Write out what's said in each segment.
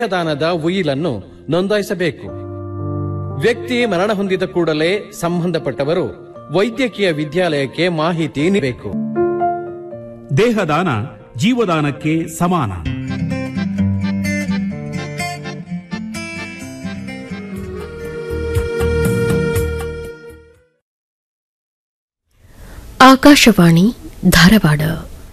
ದಾನದ ಉಯಿಲನ್ನು ನೋಂದಾಯಿಸಬೇಕು ವ್ಯಕ್ತಿ ಮರಣ ಹೊಂದಿದ ಕೂಡಲೇ ಸಂಬಂಧಪಟ್ಟವರು ವೈದ್ಯಕೀಯ ವಿದ್ಯಾಲಯಕ್ಕೆ ಮಾಹಿತಿ ನೀಡಬೇಕು ದೇಹದಾನ ಜೀವದಾನಕ್ಕೆ ಸಮಾನ ಆಕಾಶವಾಣಿ ಧಾರವಾಡ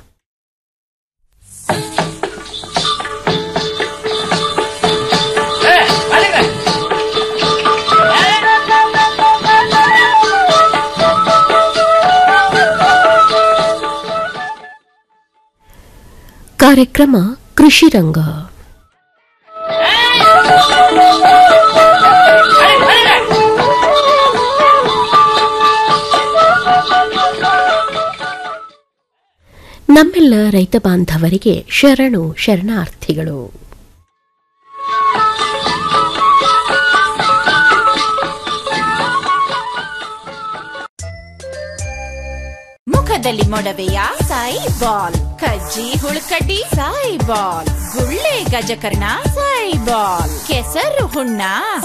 ಕಾರ್ಯಕ್ರಮ ಕೃಷಿ ರಂಗ ನಮ್ಮೆಲ್ಲ ರೈತ ಬಾಂಧವರಿಗೆ ಶರಣು ಶರಣಾರ್ಥಿಗಳು ಮುಖದಲ್ಲಿ ಮೊಡವೆಯ ಸಾಯಿ ಬಾಲ್ ಕಜ್ಜಿ ಹುಳುಕಡ್ಡಿ ಸಾಯಿ ಬಾಲ್ ಗುಳ್ಳೆ ಗಜಕರ್ಣ ಸಾಯಿ ಬಾಲ್ ಕೆಸರು ಹುಣ್ಣ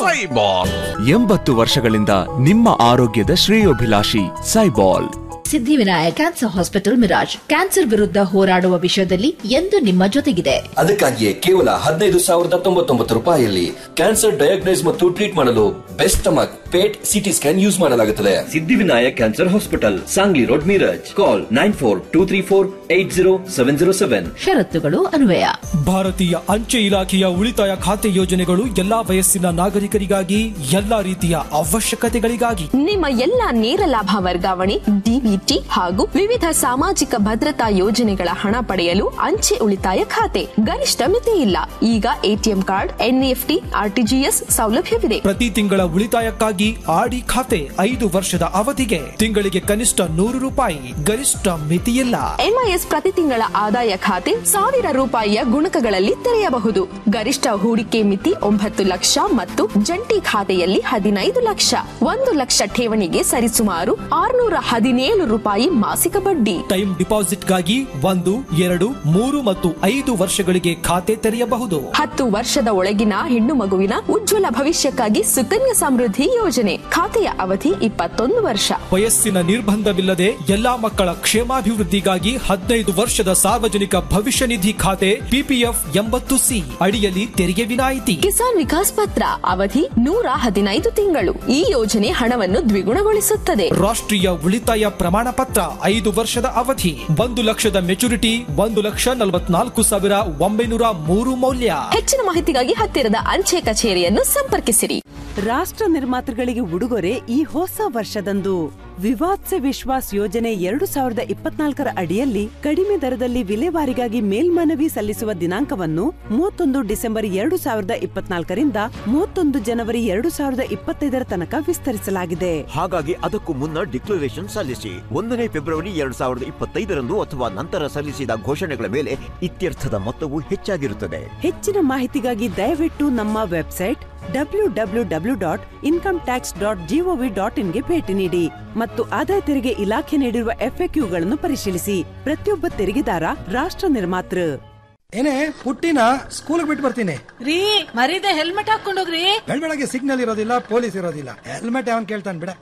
ಎಂಬತ್ತು ವರ್ಷಗಳಿಂದ ನಿಮ್ಮ ಆರೋಗ್ಯದ ಶ್ರೇಯೋಭಿಲಾಷಿ Saibol Siddhivinayak cancer hospital Miraj cancer ವಿರುದ್ಧ ಹೋರಾಡುವ ವಿಷಯದಲ್ಲಿ ಎಂದು ನಿಮ್ಮ ಜೊತೆಗಿದೆ ಅದಕ್ಕಾಗಿಯೇ ಕೇವಲ ಹದಿನೈದು ಸಾವಿರದ ತೊಂಬತ್ತೊಂಬತ್ತು ರೂಪಾಯಿಯಲ್ಲಿ ಕ್ಯಾನ್ಸರ್ ಡಯಾಗ್ನೈಸ್ ಮತ್ತು ಟ್ರೀಟ್ ಮಾಡಲು best stomach PET CT scan use ಮಾಡಲಾಗುತ್ತದೆ Siddhivinayak cancer hospital Sangli road Miraj call nine four two three four eight zero seven zero seven ಷರತ್ತುಗಳು ಅನ್ವಯ ಭಾರತೀಯ ಅಂಚೆ ಇಲಾಖೆಯ ಉಳಿತಾಯ ಖಾತೆ ಯೋಜನೆಗಳು ಎಲ್ಲಾ ವಯಸ್ಸಿನ ನಾಗರಿಕರಿಗಾಗಿ ಎಲ್ಲಾ ರೀತಿಯ ಅವಶ್ಯಕತೆಗಳಿಗಾಗಿ ನಿಮ್ಮ ಎಲ್ಲ ನೇರ ಲಾಭ ವರ್ಗಾವಣೆ ಡಿಬಿಟಿ ಹಾಗೂ ವಿವಿಧ ಸಾಮಾಜಿಕ ಭದ್ರತಾ ಯೋಜನೆಗಳ ಹಣ ಪಡೆಯಲು ಅಂಚೆ ಉಳಿತಾಯ ಖಾತೆ ಗರಿಷ್ಠ ಮಿತಿ ಇಲ್ಲ ಈಗ ಎಟಿಎಂ ಕಾರ್ಡ್ ಎನ್ಇಎಫ್ಟಿ ಆರ್ಟಿಜಿಎಸ್ ಸೌಲಭ್ಯವಿದೆ ಪ್ರತಿ ತಿಂಗಳ ಉಳಿತಾಯಕ್ಕಾಗಿ ಆಡಿ ಖಾತೆ ಐದು ವರ್ಷದ ಅವಧಿಗೆ ತಿಂಗಳಿಗೆ ಕನಿಷ್ಠ ನೂರು ರೂಪಾಯಿ ಗರಿಷ್ಠ ಮಿತಿಯಿಲ್ಲ ಎಂಐಎಸ್ ಪ್ರತಿ ತಿಂಗಳ ಆದಾಯ ಖಾತೆ ಸಾವಿರ ರೂಪಾಯಿಯ ಗುಣಕಗಳಲ್ಲಿ ತೆರೆಯಬಹುದು ಗರಿಷ್ಠ ಹೂಡಿಕೆ ಮಿತಿ ಒಂಬತ್ತು ಲಕ್ಷ ಮತ್ತು ಜಂಟಿ ಖಾತೆಯಲ್ಲಿ ಹದಿನೈದು ಲಕ್ಷ ಒಂದು ಲಕ್ಷ ಠೇವಣಿಗೆ ಸರಿಸುಮಾರು ಆರುನೂರ ಹದಿನೇಳು ರೂಪಾಯಿ ಮಾಸಿಕ ಬಡ್ಡಿ ಟೈಮ್ ಡಿಪಾಸಿಟ್ಗಾಗಿ ಒಂದು ಎರಡು ಮೂರು ಮತ್ತು ಐದು ವರ್ಷಗಳಿಗೆ ಖಾತೆ ತೆರೆಯಬಹುದು ಹತ್ತು ವರ್ಷದ ಒಳಗಿನ ಹೆಣ್ಣು ಮಗುವಿನ ಉಜ್ವಲ ಭವಿಷ್ಯಕ್ಕಾಗಿ ಸುಕನ್ಯಾ ಸಮೃದ್ಧಿ ಯೋಜನೆ ಖಾತೆಯ ಅವಧಿ ಇಪ್ಪತ್ತೊಂದು ವರ್ಷ ವಯಸ್ಸಿನ ನಿರ್ಬಂಧವಿಲ್ಲದೆ ಎಲ್ಲಾ ಮಕ್ಕಳ ಕ್ಷೇಮಾಭಿವೃದ್ಧಿಗಾಗಿ ಹದಿನೈದು ವರ್ಷದ ಸಾರ್ವಜನಿಕ ಭವಿಷ್ಯ ನಿಧಿ ಖಾತೆ ಪಿಪಿಎಫ್ ಎಂಬತ್ತು ಸಿ ಅಡಿಯಲ್ಲಿ ತೆರಿಗೆ ವಿನಾಯಿತಿ ಕಿಸಾನ್ ವಿಕಾಸ್ ಪತ್ರ ಅವಧಿ ನೂರ ಹದಿನೈದು ತಿಂಗಳು ಈ ಯೋಜನೆ ಹಣವನ್ನು ದ್ವಿಗುಣಗೊಳಿಸುತ್ತದೆ ರಾಷ್ಟ್ರೀಯ ಉಳಿತಾಯ ಪ್ರಮಾಣ ಪತ್ರ ಐದು ವರ್ಷದ ಅವಧಿ ಒಂದು ಲಕ್ಷದ ಮೆಚುರಿಟಿ ಒಂದು ಲಕ್ಷ ನಲವತ್ನಾಲ್ಕು ಸಾವಿರ ಒಂಬೈನೂರ ಮೂರು ಮೌಲ್ಯ ಹೆಚ್ಚಿನ ಮಾಹಿತಿಗಾಗಿ ಹತ್ತಿರದ ಅಂಚೆ ಕಚೇರಿಯನ್ನು ಸಂಪರ್ಕಿಸಿರಿ ರಾಷ್ಟ್ರ ನಿರ್ಮಾತೃಗಳಿಗೆ ಉಡುಗೊರೆ ಈ ಹೊಸ ವರ್ಷದಂದು ವಿವಾದ್ ಸೆ ವಿಶ್ವಾಸ್ ಯೋಜನೆ ಎರಡು ಸಾವಿರದ ಇಪ್ಪತ್ನಾಲ್ಕರ ಅಡಿಯಲ್ಲಿ ಕಡಿಮೆ ದರದಲ್ಲಿ ವಿಲೇವಾರಿಗಾಗಿ ಮೇಲ್ಮನವಿ ಸಲ್ಲಿಸುವ ದಿನಾಂಕವನ್ನು ಮೂವತ್ತೊಂದು ಡಿಸೆಂಬರ್ ಎರಡು ಸಾವಿರದ ಇಪ್ಪತ್ನಾಲ್ಕರಿಂದ ಮೂವತ್ತೊಂದು ಜನವರಿ ಎರಡು ಸಾವಿರದ ಇಪ್ಪತ್ತೈದರ ತನಕ ವಿಸ್ತರಿಸಲಾಗಿದೆ ಹಾಗಾಗಿ ಅದಕ್ಕೂ ಮುನ್ನ ಡಿಕ್ಲರೇಷನ್ ಸಲ್ಲಿಸಿ ಒಂದನೇ ಫೆಬ್ರವರಿ ಎರಡ್ ಸಾವಿರದ ಇಪ್ಪತ್ತೈದರಂದು ಅಥವಾ ನಂತರ ಸಲ್ಲಿಸಿದ ಘೋಷಣೆಗಳ ಮೇಲೆ ಇತ್ಯರ್ಥದ ಮೊತ್ತವು ಹೆಚ್ಚಾಗಿರುತ್ತದೆ ಹೆಚ್ಚಿನ ಮಾಹಿತಿಗಾಗಿ ದಯವಿಟ್ಟು ನಮ್ಮ website W W W dot income tax dot GOV dot ಇನ್ಗೆ ಭೇಟಿ ನೀಡಿ ಮತ್ತು ಆದಾಯ ತೆರಿಗೆ ಇಲಾಖೆ ನೀಡಿರುವ ಎಫ್ಎಕ್ಯೂಗಳನ್ನು ಪರಿಶೀಲಿಸಿ ಪ್ರತಿಯೊಬ್ಬ ತೆರಿಗೆದಾರ ರಾಷ್ಟ್ರ ನಿರ್ಮಾತೃ ಏನೇ ಪುಟ್ಟಿನ ಸ್ಕೂಲ್ ಬಿಟ್ಟು ಬರ್ತೀನಿ ರೀ ಮರೀದೆ ಹೆಲ್ಮೆಟ್ ಹಾಕೊಂಡೋಗ್ರಿ ಬೆಳಗ್ಗೆ ಸಿಗ್ನಲ್ ಇರೋದಿಲ್ಲ ಪೊಲೀಸ್ ಇರೋದಿಲ್ಲ ಹೆಲ್ಮೆಟ್ ಯಾವನ್ ಕೇಳ್ತಾನೆ ಬಿಡ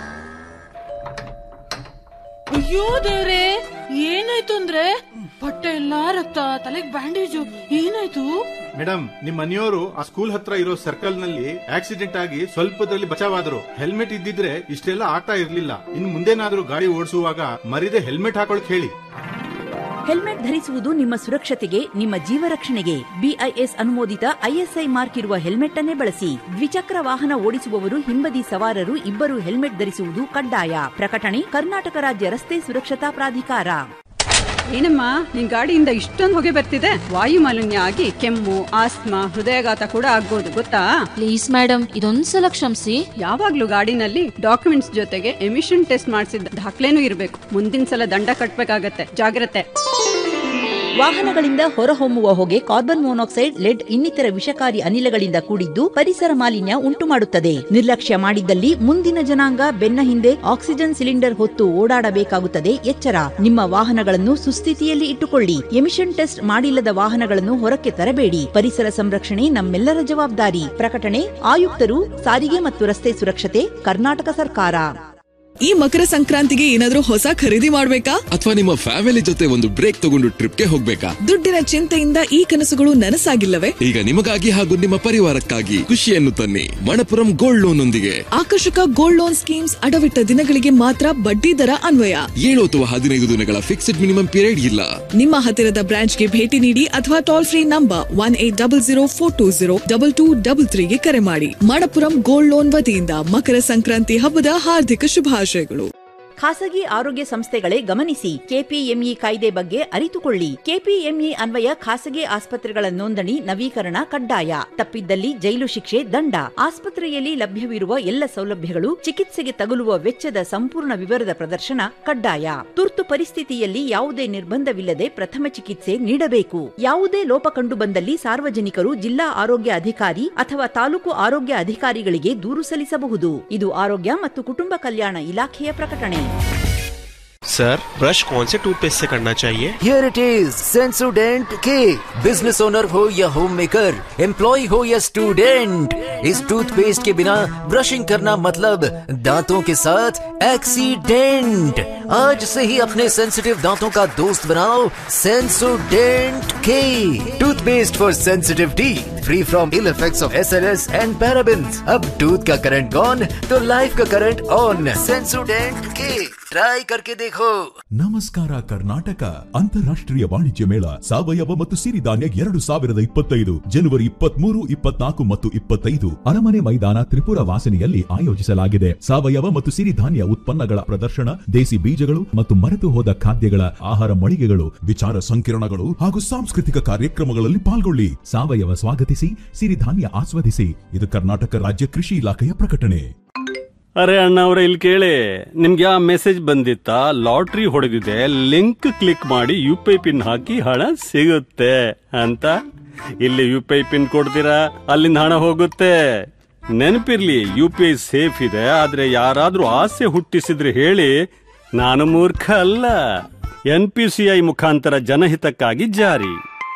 ಅಯ್ಯೋ ದೇವ್ರೆ ಏನಾಯ್ತು ಅಂದ್ರೆ ಬಟ್ಟೆ ಎಲ್ಲಾ ರಕ್ತ ತಲೆಗ್ ಬ್ಯಾಂಡೇಜು ಏನಾಯ್ತು ಮೇಡಮ್ ನಿಮ್ ಮನೆಯವರು ಆ ಸ್ಕೂಲ್ ಹತ್ರ ಇರೋ ಸರ್ಕಲ್ ನಲ್ಲಿ ಆಕ್ಸಿಡೆಂಟ್ ಆಗಿ ಸ್ವಲ್ಪದಲ್ಲಿ ಬಚಾವಾದ್ರು ಹೆಲ್ಮೆಟ್ ಇದ್ದಿದ್ರೆ ಇಷ್ಟೆಲ್ಲ ಆಗ್ತಾ ಇರ್ಲಿಲ್ಲ ಇನ್ ಮುಂದೇನಾದ್ರೂ ಗಾಡಿ ಓಡಿಸುವಾಗ ಮರಿದೆ ಹೆಲ್ಮೆಟ್ ಹಾಕೊಳಕ್ ಹೇಳಿ ಹೆಲ್ಮೆಟ್ ಧರಿಸುವುದು ನಿಮ್ಮ ಸುರಕ್ಷತೆಗೆ ನಿಮ್ಮ ಜೀವ ರಕ್ಷಣೆಗೆ ಬಿಐಎಸ್ ಅನುಮೋದಿತ ಐಎಸ್ಐ ಮಾರ್ಕ್ ಇರುವ ಹೆಲ್ಮೆಟ್ ಅನ್ನೇ ಬಳಸಿ ದ್ವಿಚಕ್ರ ವಾಹನ ಓಡಿಸುವವರು ಹಿಂಬದಿ ಸವಾರರು ಇಬ್ಬರು ಹೆಲ್ಮೆಟ್ ಧರಿಸುವುದು ಕಡ್ಡಾಯ ಪ್ರಕಟಣೆ ಕರ್ನಾಟಕ ರಾಜ್ಯ ರಸ್ತೆ ಸುರಕ್ಷತಾ ಪ್ರಾಧಿಕಾರ ಏನಮ್ಮ ನಿನ್ ಗಾಡಿಯಿಂದ ಇಷ್ಟೊಂದು ಹೊಗೆ ಬರ್ತಿದೆ ವಾಯು ಮಾಲಿನ್ಯ ಆಗಿ ಕೆಮ್ಮು ಆಸ್ತಮಾ ಹೃದಯಾಘಾತ ಕೂಡ ಆಗ್ಬೋದು ಗೊತ್ತಾ ಪ್ಲೀಸ್ ಮೇಡಮ್ ಇದೊಂದ್ಸಲ ಕ್ಷಮಿಸಿ ಯಾವಾಗ್ಲೂ ಗಾಡಿನಲ್ಲಿ ಡಾಕ್ಯುಮೆಂಟ್ಸ್ ಜೊತೆಗೆ ಎಮಿಷನ್ ಟೆಸ್ಟ್ ಮಾಡಿಸಿದ ದಾಖಲೆನೂ ಇರಬೇಕು ಮುಂದಿನ ಸಲ ದಂಡ ಕಟ್ಬೇಕಾಗತ್ತೆ ಜಾಗ್ರತೆ ವಾಹನಗಳಿಂದ ಹೊರಹೊಮ್ಮುವ ಹೊಗೆ ಕಾರ್ಬನ್ ಮೊನಾಕ್ಸೈಡ್ ಲೆಡ್ ಇನ್ನಿತರ ವಿಷಕಾರಿ ಅನಿಲಗಳಿಂದ ಕೂಡಿದ್ದು ಪರಿಸರ ಮಾಲಿನ್ಯ ಉಂಟುಮಾಡುತ್ತದೆ ನಿರ್ಲಕ್ಷ್ಯ ಮಾಡಿದ್ದಲ್ಲಿ ಮುಂದಿನ ಜನಾಂಗ ಬೆನ್ನ ಹಿಂದೆ ಆಕ್ಸಿಜನ್ ಸಿಲಿಂಡರ್ ಹೊತ್ತು ಓಡಾಡಬೇಕಾಗುತ್ತದೆ ಎಚ್ಚರ ನಿಮ್ಮ ವಾಹನಗಳನ್ನು ಸುಸ್ಥಿತಿಯಲ್ಲಿ ಇಟ್ಟುಕೊಳ್ಳಿ ಎಮಿಷನ್ ಟೆಸ್ಟ್ ಮಾಡಿಲ್ಲದ ವಾಹನಗಳನ್ನು ಹೊರಕ್ಕೆ ತರಬೇಡಿ ಪರಿಸರ ಸಂರಕ್ಷಣೆ ನಮ್ಮೆಲ್ಲರ ಜವಾಬ್ದಾರಿ ಪ್ರಕಟಣೆ ಆಯುಕ್ತರು ಸಾರಿಗೆ ಮತ್ತು ರಸ್ತೆ ಸುರಕ್ಷತೆ ಕರ್ನಾಟಕ ಸರ್ಕಾರ ಈ ಮಕರ ಸಂಕ್ರಾಂತಿಗೆ ಏನಾದ್ರೂ ಹೊಸ ಖರೀದಿ ಮಾಡ್ಬೇಕಾ ಅಥವಾ ನಿಮ್ಮ ಫ್ಯಾಮಿಲಿ ಜೊತೆ ಒಂದು ಬ್ರೇಕ್ ತಗೊಂಡು ಟ್ರಿಪ್ಗೆ ಹೋಗ್ಬೇಕಾ ದುಡ್ಡಿನ ಚಿಂತೆಯಿಂದ ಈ ಕನಸುಗಳು ನನಸಾಗಿಲ್ಲವೇ ಈಗ ನಿಮಗಾಗಿ ಹಾಗೂ ನಿಮ್ಮ ಪರಿವಾರಕ್ಕಾಗಿ ಖುಷಿಯನ್ನು ತನ್ನಿ ಮಣಪುರಂ ಗೋಲ್ಡ್ ಲೋನ್ ಒಂದಿಗೆ ಆಕರ್ಷಕ ಗೋಲ್ಡ್ ಲೋನ್ ಸ್ಕೀಮ್ಸ್ ಅಡವಿಟ್ಟ ದಿನಗಳಿಗೆ ಮಾತ್ರ ಬಡ್ಡಿ ದರ ಅನ್ವಯ ಏಳು ಅಥವಾ ಹದಿನೈದು ದಿನಗಳ ಫಿಕ್ಸ್ಡ್ ಮಿನಿಮಮ್ ಪೀರಿಯಡ್ ಇಲ್ಲ ನಿಮ್ಮ ಹತ್ತಿರದ ಬ್ರಾಂಚ್ಗೆ ಭೇಟಿ ನೀಡಿ ಅಥವಾ toll free number one eight double zero four two zero double two double ತ್ರೀಗೆ ಕರೆ ಮಾಡಿ ಮಣಪುರಂ ಗೋಲ್ಡ್ ಲೋನ್ ವತಿಯಿಂದ ಮಕರ ಸಂಕ್ರಾಂತಿ ಹಬ್ಬದ ಹಾರ್ದಿಕ ಶುಭಾಶಯಗಳು ಖಾಸಗಿ ಆರೋಗ್ಯ ಸಂಸ್ಥೆಗಳೇ ಗಮನಿಸಿ ಕೆಪಿಎಂಇ ಕಾಯ್ದೆ ಬಗ್ಗೆ ಅರಿತುಕೊಳ್ಳಿ ಕೆಪಿಎಂಇ ಅನ್ವಯ ಖಾಸಗಿ ಆಸ್ಪತ್ರೆಗಳ ನೋಂದಣಿ ನವೀಕರಣ ಕಡ್ಡಾಯ ತಪ್ಪಿದ್ದಲ್ಲಿ ಜೈಲು ಶಿಕ್ಷೆ ದಂಡ ಆಸ್ಪತ್ರೆಯಲ್ಲಿ ಲಭ್ಯವಿರುವ ಎಲ್ಲ ಸೌಲಭ್ಯಗಳು ಚಿಕಿತ್ಸೆಗೆ ತಗುಲುವ ವೆಚ್ಚದ ಸಂಪೂರ್ಣ ವಿವರದ ಪ್ರದರ್ಶನ ಕಡ್ಡಾಯ ತುರ್ತು ಪರಿಸ್ಥಿತಿಯಲ್ಲಿ ಯಾವುದೇ ನಿರ್ಬಂಧವಿಲ್ಲದೆ ಪ್ರಥಮ ಚಿಕಿತ್ಸೆ ನೀಡಬೇಕು ಯಾವುದೇ ಲೋಪ ಕಂಡು ಬಂದಲ್ಲಿ ಸಾರ್ವಜನಿಕರು ಜಿಲ್ಲಾ ಆರೋಗ್ಯ ಅಧಿಕಾರಿ ಅಥವಾ ತಾಲೂಕು ಆರೋಗ್ಯ ಅಧಿಕಾರಿಗಳಿಗೆ ದೂರು ಸಲ್ಲಿಸಬಹುದು ಇದು ಆರೋಗ್ಯ ಮತ್ತು ಕುಟುಂಬ ಕಲ್ಯಾಣ ಇಲಾಖೆಯ ಪ್ರಕಟಣೆ सर ब्रश कौन से टूथपेस्ट से करना चाहिए हियर इट इज सेंसोडेंट के बिजनेस ओनर हो या होम मेकर एम्प्लॉय हो या स्टूडेंट इस टूथपेस्ट के बिना ब्रशिंग करना मतलब दांतों के साथ एक्सीडेंट आज से ही अपने सेंसिटिव दांतों का दोस्त बनाओ सेंसोडेंट के toothpaste for sensitive teeth free from ill effects of SLS and parabens अब टूथ का करंट गॉन तो लाइफ का करंट ऑन सेंसोडेंट के ट्राई करके देखो ನಮಸ್ಕಾರ ಕರ್ನಾಟಕ ಅಂತಾರಾಷ್ಟ್ರೀಯ ವಾಣಿಜ್ಯ ಮೇಳ ಸಾವಯವ ಮತ್ತು ಸಿರಿಧಾನ್ಯ ಎರಡು ಸಾವಿರದ ಇಪ್ಪತ್ತೈದು ಜನವರಿ ಇಪ್ಪತ್ಮೂರು ಇಪ್ಪತ್ನಾಲ್ಕು ಮತ್ತು ಇಪ್ಪತ್ತೈದು ಅರಮನೆ ಮೈದಾನ ತ್ರಿಪುರ ವಾಸನೆಯಲ್ಲಿ ಆಯೋಜಿಸಲಾಗಿದೆ ಸಾವಯವ ಮತ್ತು ಸಿರಿಧಾನ್ಯ ಉತ್ಪನ್ನಗಳ ಪ್ರದರ್ಶನ ದೇಸಿ ಬೀಜಗಳು ಮತ್ತು ಮರೆತು ಹೋದ ಖಾದ್ಯಗಳ ಆಹಾರ ಮಳಿಗೆಗಳು ವಿಚಾರ ಸಂಕಿರಣಗಳು ಹಾಗೂ ಸಾಂಸ್ಕೃತಿಕ ಕಾರ್ಯಕ್ರಮಗಳಲ್ಲಿ ಪಾಲ್ಗೊಳ್ಳಿ ಸಾವಯವ ಸ್ವಾಗತಿಸಿ ಸಿರಿಧಾನ್ಯ ಆಸ್ವಾದಿಸಿ ಇದು ಕರ್ನಾಟಕ ರಾಜ್ಯ ಕೃಷಿ ಇಲಾಖೆಯ ಪ್ರಕಟಣೆ ಅರೆ ಅಣ್ಣ ಅವ್ರ ಇಲ್ಲಿ ಕೇಳಿ ನಿಮ್ಗೆ ಆ ಮೆಸೇಜ್ ಬಂದಿತ್ತಾ ಲಾಟ್ರಿ ಹೊಡೆದಿದೆ ಲಿಂಕ್ ಕ್ಲಿಕ್ ಮಾಡಿ ಯು ಪಿ ಐ ಪಿನ್ ಹಾಕಿ ಹಣ ಸಿಗುತ್ತೆ ಅಂತ ಇಲ್ಲಿ ಯು ಪಿ ಐ ಪಿನ್ ಕೊಡ್ತೀರಾ ಅಲ್ಲಿಂದ ಹಣ ಹೋಗುತ್ತೆ ನೆನಪಿರ್ಲಿ ಯು ಪಿ ಐ ಸೇಫ್ ಇದೆ ಆದ್ರೆ ಯಾರಾದ್ರೂ ಆಸೆ ಹುಟ್ಟಿಸಿದ್ರೆ ಹೇಳಿ ನಾನು ಮೂರ್ಖ ಅಲ್ಲ ಎನ್ ಪಿ ಸಿ ಐ ಮುಖಾಂತರ ಜನಹಿತಕ್ಕಾಗಿ ಜಾರಿ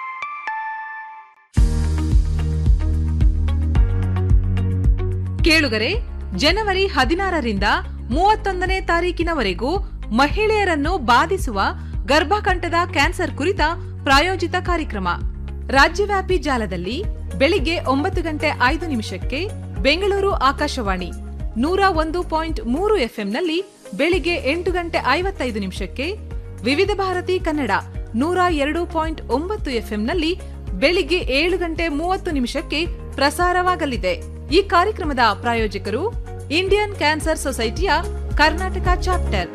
ಕೇಳುಗರೆ ಜನವರಿ ಹದಿನಾರರಿಂದ ಮೂವತ್ತೊಂದನೇ ತಾರೀಕಿನವರೆಗೂ ಮಹಿಳೆಯರನ್ನು ಬಾಧಿಸುವ ಗರ್ಭಕಂಠದ ಕ್ಯಾನ್ಸರ್ ಕುರಿತ ಪ್ರಾಯೋಜಿತ ಕಾರ್ಯಕ್ರಮ ರಾಜ್ಯವ್ಯಾಪಿ ಜಾಲದಲ್ಲಿ ಬೆಳಿಗ್ಗೆ ಒಂಬತ್ತು ಗಂಟೆ ಐದು ನಿಮಿಷಕ್ಕೆ ಬೆಂಗಳೂರು ಆಕಾಶವಾಣಿ ನೂರ ಒಂದು ಪಾಯಿಂಟ್ ಮೂರು ಎಫ್ಎಂನಲ್ಲಿ ಬೆಳಿಗ್ಗೆ ಎಂಟು ಗಂಟೆ ಐವತ್ತೈದು ನಿಮಿಷಕ್ಕೆ ವಿವಿಧ ಭಾರತಿ ಕನ್ನಡ ನೂರ ಎರಡು ಪಾಯಿಂಟ್ ಒಂಬತ್ತು ಎಫ್ಎಂನಲ್ಲಿ ಬೆಳಿಗ್ಗೆ ಏಳು ಗಂಟೆ ಮೂವತ್ತು ನಿಮಿಷಕ್ಕೆ ಪ್ರಸಾರವಾಗಲಿದೆ ಈ ಕಾರ್ಯಕ್ರಮದ ಪ್ರಾಯೋಜಕರು ಇಂಡಿಯನ್ ಕ್ಯಾನ್ಸರ್ ಸೊಸೈಟಿಯ ಕರ್ನಾಟಕ ಚಾಪ್ಟರ್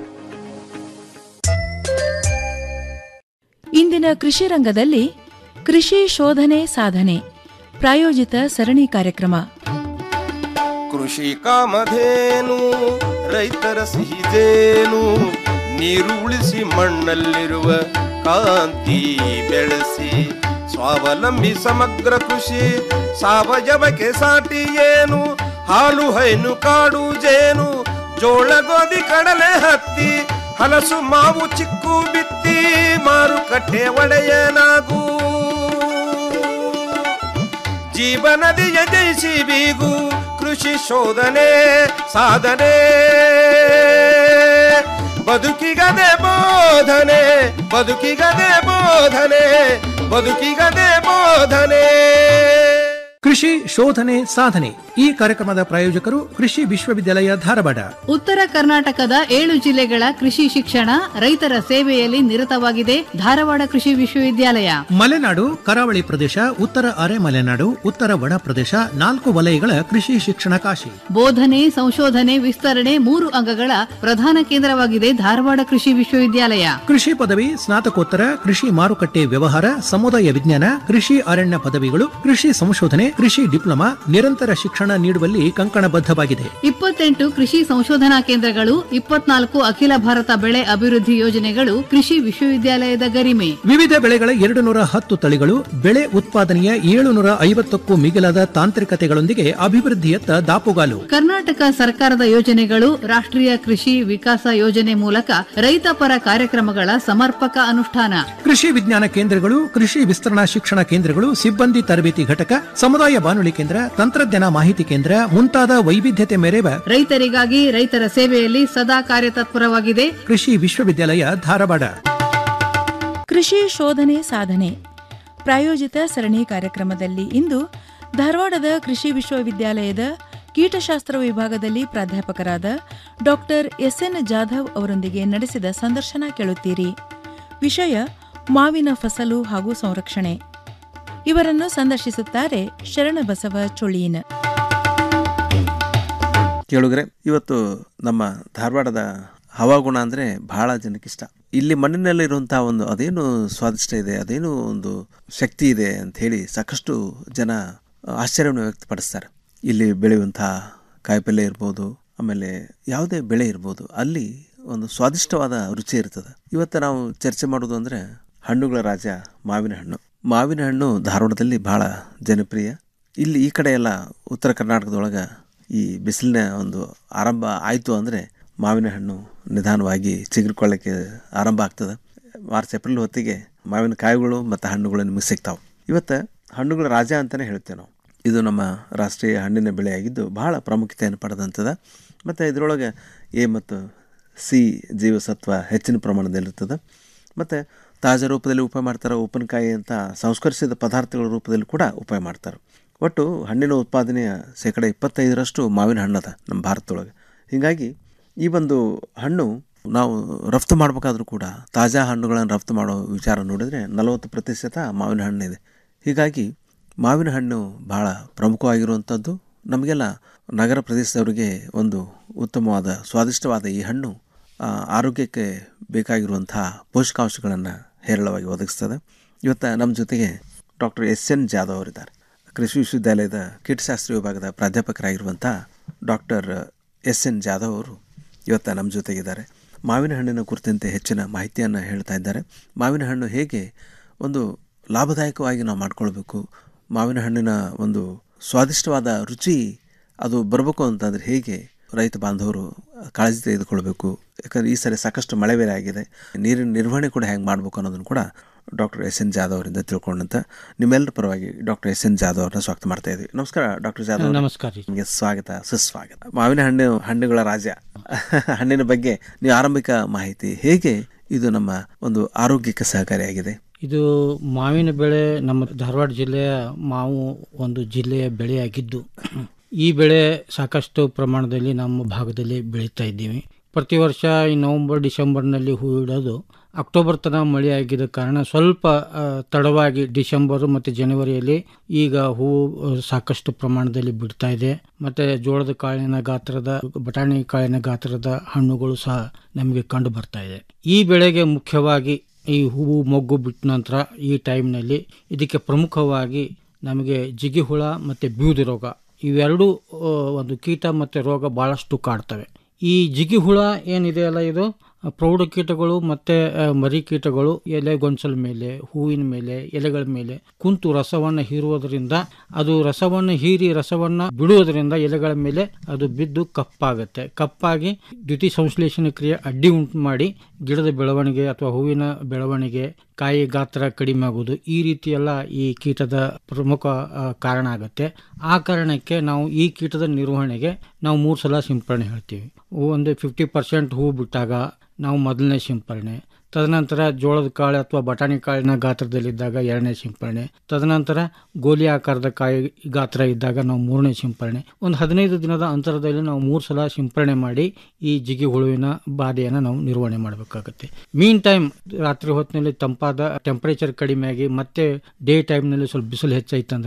ಇಂದಿನ ಕೃಷಿ ರಂಗದಲ್ಲಿ ಕೃಷಿ ಶೋಧನೆ ಸಾಧನೆ ಪ್ರಾಯೋಜಿತ ಸರಣಿ ಕಾರ್ಯಕ್ರಮ ಕೃಷಿ ಕಾಮಧೇನು ರೈತರ ಸಿಹಿದೇನು ನೀರು ಉಳಿಸಿ ಮಣ್ಣಲ್ಲಿರುವ ಕಾಂತಿ ಬೆಳೆಸಿ ಸ್ವಾವಲಂಬಿ ಸಮಗ್ರ ಕೃಷಿ ಸಾವಯವಕ್ಕೆ ಸಾಟಿ ಏನು ಹಾಲು ಹೈನು ಕಾಡು ಜೇನು ಜೋಳ ಗೋಧಿ ಕಡಲೆ ಹತ್ತಿ ಹಲಸು ಮಾವು ಚಿಕ್ಕು ಬಿತ್ತಿ ಮಾರುಕಟ್ಟೆ ಒಡೆಯನಾಗೂ ಜೀವನದಿಯ ಜಯಿಸಿ ಬೀಗು ಕೃಷಿ ಶೋಧನೆ ಸಾಧನೆ ಬದುಕಿಗದೆ ಬೋಧನೆ ಬದುಕಿಗದೆ ಬೋಧನೆ ಬದುಕಿಗದೆ ಬೋಧನೆ ಕೃಷಿ ಶೋಧನೆ ಸಾಧನೆ ಈ ಕಾರ್ಯಕ್ರಮದ ಪ್ರಾಯೋಜಕರು ಕೃಷಿ ವಿಶ್ವವಿದ್ಯಾಲಯ ಧಾರವಾಡ ಉತ್ತರ ಕರ್ನಾಟಕದ ಏಳು ಜಿಲ್ಲೆಗಳ ಕೃಷಿ ಶಿಕ್ಷಣ ರೈತರ ಸೇವೆಯಲ್ಲಿ ನಿರತವಾಗಿದೆ ಧಾರವಾಡ ಕೃಷಿ ವಿಶ್ವವಿದ್ಯಾಲಯ ಮಲೆನಾಡು ಕರಾವಳಿ ಪ್ರದೇಶ ಉತ್ತರ ಅರೆ ಮಲೆನಾಡು ಉತ್ತರ ಒಣ ಪ್ರದೇಶ ನಾಲ್ಕು ವಲಯಗಳ ಕೃಷಿ ಶಿಕ್ಷಣ ಕಾಶಿ ಬೋಧನೆ ಸಂಶೋಧನೆ ವಿಸ್ತರಣೆ ಮೂರು ಅಂಗಗಳ ಪ್ರಧಾನ ಕೇಂದ್ರವಾಗಿದೆ ಧಾರವಾಡ ಕೃಷಿ ವಿಶ್ವವಿದ್ಯಾಲಯ ಕೃಷಿ ಪದವಿ ಸ್ನಾತಕೋತ್ತರ ಕೃಷಿ ಮಾರುಕಟ್ಟೆ ವ್ಯವಹಾರ ಸಮುದಾಯ ವಿಜ್ಞಾನ ಕೃಷಿ ಅರಣ್ಯ ಪದವಿಗಳು ಕೃಷಿ ಸಂಶೋಧನೆ ಕೃಷಿ ಡಿಪ್ಲೊಮಾ ನಿರಂತರ ಶಿಕ್ಷಣ ನೀಡುವಲ್ಲಿ ಕಂಕಣಬದ್ಧವಾಗಿದೆ ಇಪ್ಪತ್ತೆಂಟು ಕೃಷಿ ಸಂಶೋಧನಾ ಕೇಂದ್ರಗಳು ಇಪ್ಪತ್ನಾಲ್ಕು ಅಖಿಲ ಭಾರತ ಬೆಳೆ ಅಭಿವೃದ್ಧಿ ಯೋಜನೆಗಳು ಕೃಷಿ ವಿಶ್ವವಿದ್ಯಾಲಯದ ಗರಿಮೆ ವಿವಿಧ ಬೆಳೆಗಳ ಎರಡು ನೂರ ಹತ್ತು ತಳಿಗಳು ಬೆಳೆ ಉತ್ಪಾದನೆಯ ಏಳುನೂರ ಐವತ್ತಕ್ಕೂ ಮಿಗಿಲಾದ ತಾಂತ್ರಿಕತೆಗಳೊಂದಿಗೆ ಅಭಿವೃದ್ಧಿಯತ್ತ ದಾಪುಗಾಲು ಕರ್ನಾಟಕ ಸರ್ಕಾರದ ಯೋಜನೆಗಳು ರಾಷ್ಟ್ರೀಯ ಕೃಷಿ ವಿಕಾಸ ಯೋಜನೆ ಮೂಲಕ ರೈತ ಪರ ಕಾರ್ಯಕ್ರಮಗಳ ಸಮರ್ಪಕ ಅನುಷ್ಠಾನ ಕೃಷಿ ವಿಜ್ಞಾನ ಕೇಂದ್ರಗಳು ಕೃಷಿ ವಿಸ್ತರಣಾ ಶಿಕ್ಷಣ ಕೇಂದ್ರಗಳು ಸಿಬ್ಬಂದಿ ತರಬೇತಿ ಘಟಕ ಸಮುದಾಯ ಬಾನುಲಿ ಕೇಂದ್ರ ತಂತ್ರಜ್ಞಾನ ಮಾಹಿತಿ ಕೇಂದ್ರ ಮುಂತಾದ ವೈವಿಧ್ಯತೆ ಮೆರೆವ ರೈತರಿಗಾಗಿ ರೈತರ ಸೇವೆಯಲ್ಲಿ ಸದಾ ಕಾರ್ಯತತ್ಪರವಾಗಿದೆ ಕೃಷಿ ವಿಶ್ವವಿದ್ಯಾಲಯ ಧಾರವಾಡ ಕೃಷಿ ಶೋಧನೆ ಸಾಧನೆ ಪ್ರಾಯೋಜಿತ ಸರಣಿ ಕಾರ್ಯಕ್ರಮದಲ್ಲಿ ಇಂದು ಧಾರವಾಡದ ಕೃಷಿ ವಿಶ್ವವಿದ್ಯಾಲಯದ ಕೀಟಶಾಸ್ತ್ರ ವಿಭಾಗದಲ್ಲಿ ಪ್ರಾಧ್ಯಾಪಕರಾದ ಡಾಕ್ಟರ್ ಎಸ್ಎನ್ ಜಾಧವ್ ಅವರೊಂದಿಗೆ ನಡೆಸಿದ ಸಂದರ್ಶನ ಕೇಳುತ್ತೀರಿ ವಿಷಯ ಮಾವಿನ ಫಸಲು ಹಾಗೂ ಸಂರಕ್ಷಣೆ ಇವರನ್ನು ಸಂದರ್ಶಿಸುತ್ತಾರೆ ಶರಣಬಸವ ಚೊಳೀನ್ ಕೇಳುಗರೆ ಇವತ್ತು ನಮ್ಮ ಧಾರವಾಡದ ಹವಾಗುಣ ಅಂದರೆ ಬಹಳ ಜನಕ್ಕಿಷ್ಟ ಇಲ್ಲಿ ಮಣ್ಣಿನಲ್ಲಿರುವಂತಹ ಒಂದು ಅದೇನು ಸ್ವಾದಿಷ್ಟ ಇದೆ ಅದೇನು ಒಂದು ಶಕ್ತಿ ಇದೆ ಅಂತ ಹೇಳಿ ಸಾಕಷ್ಟು ಜನ ಆಶ್ಚರ್ಯವನ್ನು ವ್ಯಕ್ತಪಡಿಸ್ತಾರೆ ಇಲ್ಲಿ ಬೆಳೆಯುವಂತಹ ಕಾಯಿಪಲ್ಯ ಇರ್ಬೋದು ಆಮೇಲೆ ಯಾವುದೇ ಬೆಳೆ ಇರ್ಬೋದು ಅಲ್ಲಿ ಒಂದು ಸ್ವಾದಿಷ್ಟವಾದ ರುಚಿ ಇರ್ತದೆ ಇವತ್ತು ನಾವು ಚರ್ಚೆ ಮಾಡೋದು ಅಂದರೆ ಹಣ್ಣುಗಳ ರಾಜ ಮಾವಿನ ಹಣ್ಣು ಮಾವಿನ ಹಣ್ಣು ಧಾರವಾಡದಲ್ಲಿ ಬಹಳ ಜನಪ್ರಿಯ ಇಲ್ಲಿ ಈ ಕಡೆ ಎಲ್ಲ ಉತ್ತರ ಕರ್ನಾಟಕದೊಳಗೆ ಈ ಬಿಸಿಲಿನ ಒಂದು ಆರಂಭ ಆಯಿತು ಅಂದರೆ ಮಾವಿನ ಹಣ್ಣು ನಿಧಾನವಾಗಿ ಚಿಗುರ್ಕೊಳ್ಳೋಕ್ಕೆ ಆರಂಭ ಆಗ್ತದೆ ಮಾರ್ಚ್ ಏಪ್ರಿಲ್ ಹೊತ್ತಿಗೆ ಮಾವಿನ ಕಾಯಿಗಳು ಮತ್ತು ಹಣ್ಣುಗಳು ನಿಮಗೆ ಸಿಗ್ತಾವೆ ಇವತ್ತು ಹಣ್ಣುಗಳ ರಾಜ ಅಂತಲೇ ಹೇಳ್ತೇವೆ ನಾವು ಇದು ನಮ್ಮ ರಾಷ್ಟ್ರೀಯ ಹಣ್ಣಿನ ಬೆಳೆಯಾಗಿದ್ದು ಬಹಳ ಪ್ರಾಮುಖ್ಯತೆಯನ್ನು ಪಡೆದಂಥದ್ದು ಮತ್ತು ಇದರೊಳಗೆ ಎ ಮತ್ತು ಸಿ ಜೀವಸತ್ವ ಹೆಚ್ಚಿನ ಪ್ರಮಾಣದಲ್ಲಿರ್ತದೆ ಮತ್ತು ತಾಜಾ ರೂಪದಲ್ಲಿ ಉಪಯೋಗ ಮಾಡ್ತಾರೆ ಉಪ್ಪಿನಕಾಯಿ ಅಂತ ಸಂಸ್ಕರಿಸಿದ ಪದಾರ್ಥಗಳ ರೂಪದಲ್ಲಿ ಕೂಡ ಉಪಯೋಗ ಮಾಡ್ತಾರೆ ಒಟ್ಟು ಹಣ್ಣಿನ ಉತ್ಪಾದನೆಯ ಶೇಕಡ ಇಪ್ಪತ್ತೈದರಷ್ಟು ಮಾವಿನ ಹಣ್ಣದ ನಮ್ಮ ಭಾರತದೊಳಗೆ ಹೀಗಾಗಿ ಈ ಒಂದು ಹಣ್ಣು ನಾವು ರಫ್ತು ಮಾಡಬೇಕಾದ್ರೂ ಕೂಡ ತಾಜಾ ಹಣ್ಣುಗಳನ್ನು ರಫ್ತು ಮಾಡೋ ವಿಚಾರ ನೋಡಿದರೆ ನಲವತ್ತು ಪ್ರತಿಶತ ಮಾವಿನ ಹಣ್ಣಿದೆ ಹೀಗಾಗಿ ಮಾವಿನ ಹಣ್ಣು ಬಹಳ ಪ್ರಮುಖವಾಗಿರುವಂಥದ್ದು ನಮಗೆಲ್ಲ ನಗರ ಪ್ರದೇಶದವರಿಗೆ ಒಂದು ಉತ್ತಮವಾದ ಸ್ವಾದಿಷ್ಟವಾದ ಈ ಹಣ್ಣು ಆ, ಆರೋಗ್ಯಕ್ಕೆ ಬೇಕಾಗಿರುವಂತಹ ಪೋಷಕಾಂಶಗಳನ್ನು ಹೇರಳವಾಗಿ ಒದಗಿಸ್ತದೆ ಇವತ್ತು ನಮ್ಮ ಜೊತೆಗೆ ಡಾಕ್ಟರ್ ಎಸ್ ಎನ್ ಜಾಧವ್ ಅವರಿದ್ದಾರೆ ಕೃಷಿ ವಿಶ್ವವಿದ್ಯಾಲಯದ ಕೀಟಶಾಸ್ತ್ರ ವಿಭಾಗದ ಪ್ರಾಧ್ಯಾಪಕರಾಗಿರುವಂಥ ಡಾಕ್ಟರ್ ಎಸ್ ಎನ್ ಜಾಧವ್ ಅವರು ಇವತ್ತು ನಮ್ಮ ಜೊತೆಗಿದ್ದಾರೆ ಮಾವಿನ ಹಣ್ಣಿನ ಕುರಿತಂತೆ ಹೆಚ್ಚಿನ ಮಾಹಿತಿಯನ್ನು ಹೇಳ್ತಾ ಇದ್ದಾರೆ ಮಾವಿನ ಹಣ್ಣು ಹೇಗೆ ಒಂದು ಲಾಭದಾಯಕವಾಗಿ ನಾವು ಮಾಡ್ಕೊಳ್ಬೇಕು ಮಾವಿನ ಹಣ್ಣಿನ ಒಂದು ಸ್ವಾದಿಷ್ಟವಾದ ರುಚಿ ಅದು ಬರಬೇಕು ಅಂತಂದರೆ ಹೇಗೆ ರೈತ ಬಾಂಧವರು ಕಾಳಜಿ ತೆಗೆದುಕೊಳ್ಬೇಕು ಯಾಕಂದರೆ ಈ ಸರಿ ಸಾಕಷ್ಟು ಮಳೆ ಬೇರೆ ಆಗಿದೆ ನೀರಿನ ನಿರ್ವಹಣೆ ಕೂಡ ಹೆಂಗೆ ಮಾಡಬೇಕು ಅನ್ನೋದನ್ನು ಕೂಡ ಡಾಕ್ಟರ್ ಎಸ್ ಎನ್ ಜಾಧವ್ ಅವರಿಂದ ತಿಳ್ಕೊಂಡಂತ ನಿಮ್ಮೆಲ್ಲರ ಪರವಾಗಿ ಡಾಕ್ಟರ್ ಎಸ್ ಎನ್ ಜಾಧವ್ ಅವ್ರನ್ನ ಸ್ವಾಗತ ಮಾಡ್ತಾ ಇದ್ವಿ ನಮಸ್ಕಾರ ಡಾಕ್ಟರ್ ಜಾಧವ್ ಅವರೇ. ನಮಸ್ಕಾರ ರೀ. ನಿಮಗೆ ಸ್ವಾಗತ ಸುಸ್ವಾಗತ ಮಾವಿನ ಹಣ್ಣು ಹಣ್ಣುಗಳ ರಾಜ ಹಣ್ಣಿನ ಬಗ್ಗೆ ನೀವು ಆರಂಭಿಕ ಮಾಹಿತಿ ಹೇಗೆ ಇದು ನಮ್ಮ ಒಂದು ಆರೋಗ್ಯಕ್ಕೆ ಸಹಕಾರಿಯಾಗಿದೆ ಇದು ಮಾವಿನ ಬೆಳೆ ನಮ್ಮ ಧಾರವಾಡ ಜಿಲ್ಲೆಯ ಮಾವು ಒಂದು ಜಿಲ್ಲೆಯ ಬೆಳೆಯಾಗಿದ್ದು ಈ ಬೆಳೆ ಸಾಕಷ್ಟು ಪ್ರಮಾಣದಲ್ಲಿ ನಮ್ಮ ಭಾಗದಲ್ಲಿ ಬೆಳೀತಾ ಇದ್ದೀವಿ ಪ್ರತಿ ವರ್ಷ ಈ ನವೆಂಬರ್ ಡಿಸೆಂಬರ್ನಲ್ಲಿ ಹೂ ಇಡೋದು ಅಕ್ಟೋಬರ್ ತನಕ ಮಳೆ ಆಗಿದ್ದ ಕಾರಣ ಸ್ವಲ್ಪ ಆ, ತಡವಾಗಿ ಡಿಸೆಂಬರ್ ಮತ್ತು ಜನವರಿಯಲ್ಲಿ ಈಗ ಹೂವು ಆ, ಸಾಕಷ್ಟು ಪ್ರಮಾಣದಲ್ಲಿ ಬಿಡ್ತಾ ಇದೆ ಮತ್ತು ಜೋಳದ ಕಾಳಿನ ಗಾತ್ರದ ಬಟಾಣಿ ಕಾಳಿನ ಗಾತ್ರದ ಹಣ್ಣುಗಳು ಸಹ ನಮಗೆ ಕಂಡು ಬರ್ತಾ ಇದೆ ಈ ಬೆಳೆಗೆ ಮುಖ್ಯವಾಗಿ ಈ ಹೂವು ಮೊಗ್ಗು ಬಿಟ್ಟ ನಂತರ ಈ ಟೈಮ್ನಲ್ಲಿ ಇದಕ್ಕೆ ಪ್ರಮುಖವಾಗಿ ನಮಗೆ ಜಿಗಿ ಹುಳ ಮತ್ತು ಬೂದು ರೋಗ ಇವೆರಡೂ ಆ, ಒಂದು ಕೀಟ ಮತ್ತು ರೋಗ ಭಾಳಷ್ಟು ಕಾಡ್ತವೆ ಈ ಜಿಗಿ ಹುಳ ಏನಿದೆಯಲ್ಲ ಇದು ಆ, ಪ್ರೌಢ ಕೀಟಗಳು ಮತ್ತು ಮರಿ ಕೀಟಗಳು ಎಲೆ ಗೊಂಚಲ ಮೇಲೆ ಹೂವಿನ ಮೇಲೆ ಎಲೆಗಳ ಮೇಲೆ ಕುಂತು ರಸವನ್ನು ಹೀರುವುದರಿಂದ ಅದು ರಸವನ್ನು ಹೀರಿ ರಸವನ್ನು ಬಿಡುವುದರಿಂದ ಎಲೆಗಳ ಮೇಲೆ ಅದು ಬಿದ್ದು ಕಪ್ಪಾಗುತ್ತೆ ಕಪ್ಪಾಗಿ ದ್ಯುತಿ ಸಂಶ್ಲೇಷಣೆ ಕ್ರಿಯೆ ಅಡ್ಡಿ ಉಂಟು ಮಾಡಿ ಗಿಡದ ಬೆಳವಣಿಗೆ ಅಥವಾ ಹೂವಿನ ಬೆಳವಣಿಗೆ ಕಾಯಿ ಗಾತ್ರ ಕಡಿಮೆ ಆಗುವುದು ಈ ರೀತಿ ಎಲ್ಲ ಈ ಕೀಟದ ಪ್ರಮುಖ ಆ, ಕಾರಣ ಆಗುತ್ತೆ ಆ ಕಾರಣಕ್ಕೆ ನಾವು ಈ ಕೀಟದ ನಿರ್ವಹಣೆಗೆ ನಾವು ಮೂರು ಸಲ ಸಿಂಪರಣೆ ಹೇಳ್ತೀವಿ ಒಂದು ಫಿಫ್ಟಿ ಪರ್ಸೆಂಟ್ ಹೂ ಬಿಟ್ಟಾಗ ನಾವು ಮೊದಲನೇ ಸಿಂಪರಣೆ ತದನಂತರ ಜೋಳದ ಕಾಳು ಅಥವಾ ಬಟಾಣಿ ಕಾಳಿನ ಗಾತ್ರದಲ್ಲಿದ್ದಾಗ ಎರಡನೇ ಸಿಂಪರಣೆ ತದನಂತರ ಗೋಲಿ ಆಕಾರದ ಕಾಯಿ ಗಾತ್ರ ಇದ್ದಾಗ ನಾವು ಮೂರನೇ ಸಿಂಪರಣೆ ಒಂದು ಹದಿನೈದು ದಿನದ ಅಂತರದಲ್ಲಿ ನಾವು ಮೂರು ಸಲ ಸಿಂಪರಣೆ ಮಾಡಿ ಈ ಜಿಗಿ ಹುಳುವಿನ ಬಾಧೆಯನ್ನು ನಾವು ನಿರ್ವಹಣೆ ಮಾಡಬೇಕಾಗುತ್ತೆ ಮೀನ್ ಟೈಮ್ ರಾತ್ರಿ ಹೊತ್ತಿನಲ್ಲಿ ತಂಪಾದ ಟೆಂಪರೇಚರ್ ಕಡಿಮೆ ಆಗಿ ಮತ್ತೆ ಡೇ ಟೈಮ್ನಲ್ಲಿ ಸ್ವಲ್ಪ ಬಿಸಿಲು ಹೆಚ್ಚಾಯ್ತಂದ್ರೆ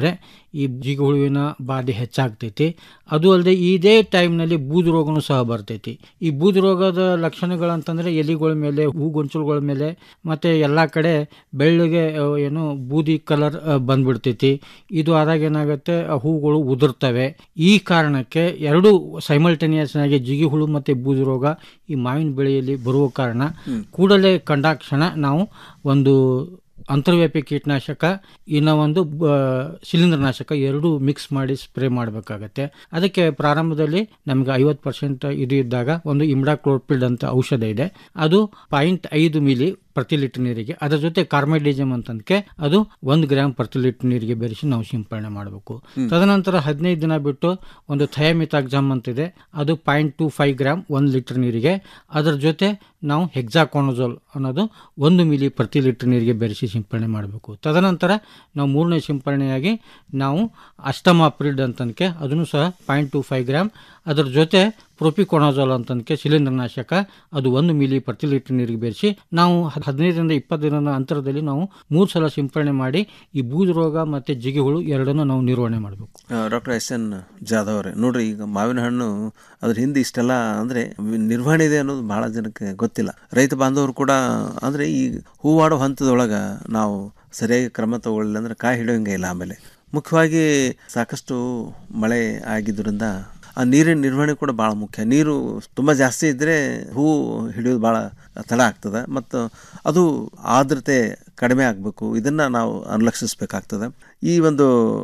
ಈ ಜಿಗಿ ಹುಳುವಿನ ಬಾಧೆ ಹೆಚ್ಚಾಗ್ತೈತಿ ಅದು ಅಲ್ಲದೆ ಇದೇ ಟೈಮ್ನಲ್ಲಿ ಬೂದು ರೋಗನೂ ಸಹ ಬರ್ತೈತಿ ಈ ಬೂದು ರೋಗದ ಲಕ್ಷಣಗಳಂತಂದರೆ ಎಲಿಗಳ ಮೇಲೆ ಹೂಗೊಂಚಲುಗಳ ಮೇಲೆ ಮತ್ತು ಎಲ್ಲ ಕಡೆ ಬೆಳ್ಳಗೆ ಆ, ಏನು ಬೂದಿ ಕಲರ್ ಬಂದ್ಬಿಡ್ತೈತಿ ಇದು ಆದಾಗ ಏನಾಗುತ್ತೆ ಆ ಹೂಗಳು ಉದುರ್ತವೆ ಈ ಕಾರಣಕ್ಕೆ ಎರಡು ಸೈಮಲ್ಟೇನಿಯಸ್ ಆಗಿ ಜಿಗಿ ಹುಳು ಮತ್ತು ಬೂದು ರೋಗ ಈ ಮಾವಿನ ಬೆಳೆಯಲ್ಲಿ ಬರುವ ಕಾರಣ ಕೂಡಲೇ ಕಂಡಾಕ್ಷಣ ನಾವು ಒಂದು ಅಂತರ್ವ್ಯಾಪಿ ಕೀಟನಾಶಕ ಇನ್ನು ಒಂದು ಬ- ಶಿಲೀಂಧ್ರನಾಶಕ ಎರಡೂ ಮಿಕ್ಸ್ ಮಾಡಿ ಸ್ಪ್ರೇ ಮಾಡಬೇಕಾಗತ್ತೆ ಅದಕ್ಕೆ ಪ್ರಾರಂಭದಲ್ಲಿ ನಮಗೆ ಐವತ್ತು ಪರ್ಸೆಂಟ್ ಇದು ಇದ್ದಾಗ ಒಂದು ಇಮ್ಡಾಕ್ಲೋರ್ಪಿಡ್ ಅಂತ ಔಷಧ ಇದೆ ಅದು ಪಾಯಿಂಟ್ ಐದು ಮಿಲಿ ಪ್ರತಿ ಲೀಟರ್ ನೀರಿಗೆ ಅದರ ಜೊತೆ ಕಾರ್ಮೆಡಿಜಮ್ ಅಂತಂದಕ್ಕೆ ಅದು ಒಂದು ಗ್ರಾಮ್ ಪ್ರತಿ ಲೀಟರ್ ನೀರಿಗೆ ಬೆರೆಸಿ ನಾವು ಸಿಂಪಡಣೆ ಮಾಡಬೇಕು ತದನಂತರ ಹದಿನೈದು ದಿನ ಬಿಟ್ಟು ಒಂದು ಥಯಾಮಿತಾಕ್ಜಮ್ ಅಂತಿದೆ ಅದು ಪಾಯಿಂಟ್ ಟು ಫೈವ್ ಗ್ರಾಮ್ ಒಂದು ಲೀಟರ್ ನೀರಿಗೆ ಅದರ ಜೊತೆ ನಾವು ಹೆಕ್ಸಾಕೋನಜೋಲ್ ಅನ್ನೋದು ಒಂದು ಮಿಲಿ ಪ್ರತಿ ಲೀಟರ್ ನೀರಿಗೆ ಬೆರೆಸಿ ಸಿಂಪಡಣೆ ಮಾಡಬೇಕು ತದನಂತರ ನಾವು ಮೂರನೇ ಸಿಂಪಡಣೆಯಾಗಿ ನಾವು ಅಷ್ಟಮಾಪ್ರಿಡ್ ಅಂತಂದಕ್ಕೆ ಅದನ್ನು ಸಹ ಪಾಯಿಂಟ್ ಟು ಫೈವ್ ಗ್ರಾಮ್ ಅದರ ಜೊತೆ ಪ್ರೊಪಿಕೊನಜೋಲ್ ಅಂತಂದಕ್ಕೆ ಶಿಲೀಂಧ್ರನಾಶಕ ಅದು ಒಂದು ಮಿಲಿ ಪ್ರತಿ ಲೀಟರ್ ನೀರಿಗೆ ಬೆರೆಸಿ ನಾವು ಹದ್- ಹದಿನೈದರಿಂದ ಇಪ್ಪತ್ತು ದಿನದ ಅಂತರದಲ್ಲಿ ನಾವು ಮೂರು ಸಲ ಸಿಂಪಡಣೆ ಮಾಡಿ ಈ ಬೂದು ರೋಗ ಮತ್ತು ಜಿಗಿ ಹುಳು ಎರಡನ್ನೂ ನಾವು ನಿರ್ವಹಣೆ ಮಾಡಬೇಕು ಡಾಕ್ಟರ್ ಎಸ್ ಎನ್ ಜಾಧವ್ ಅವರೇ ನೋಡ್ರಿ ಈಗ ಮಾವಿನ ಹಣ್ಣು ಅದ್ರ ಹಿಂದೆ ಇಷ್ಟೆಲ್ಲ ಅಂದ್ರೆ ನಿರ್ವಹಣೆ ಇದೆ ಅನ್ನೋದು ಬಹಳ ಜನಕ್ಕೆ ಗೊತ್ತಿಲ್ಲ ರೈತ ಬಾಂಧವರು ಕೂಡ ಅಂದ್ರೆ ಈ ಹೂವಾಡೋ ಹಂತದೊಳಗ ನಾವು ಸರಿಯಾಗಿ ಕ್ರಮ ತಗೊಳ್ಳಿಲ್ಲ ಅಂದ್ರೆ ಕಾಯಿ ಹಿಡಿಯೋಂಗೆ ಇಲ್ಲ ಆಮೇಲೆ ಮುಖ್ಯವಾಗಿ ಸಾಕಷ್ಟು ಮಳೆ ಆಗಿದ್ದರಿಂದ ಆ ನೀರಿನ ನಿರ್ವಹಣೆ ಕೂಡ ಭಾಳ ಮುಖ್ಯ ನೀರು ತುಂಬ ಜಾಸ್ತಿ ಇದ್ದರೆ ಹೂ ಹಿಡಿಯೋದು ಭಾಳ ತಡ ಆಗ್ತದೆ ಮತ್ತು ಅದು ಆರ್ದ್ರತೆ ಕಡಿಮೆ ಆಗಬೇಕು ಇದನ್ನು ನಾವು ಅನುಲಕ್ಷಿಸ್ಬೇಕಾಗ್ತದೆ ಈ ಒಂದು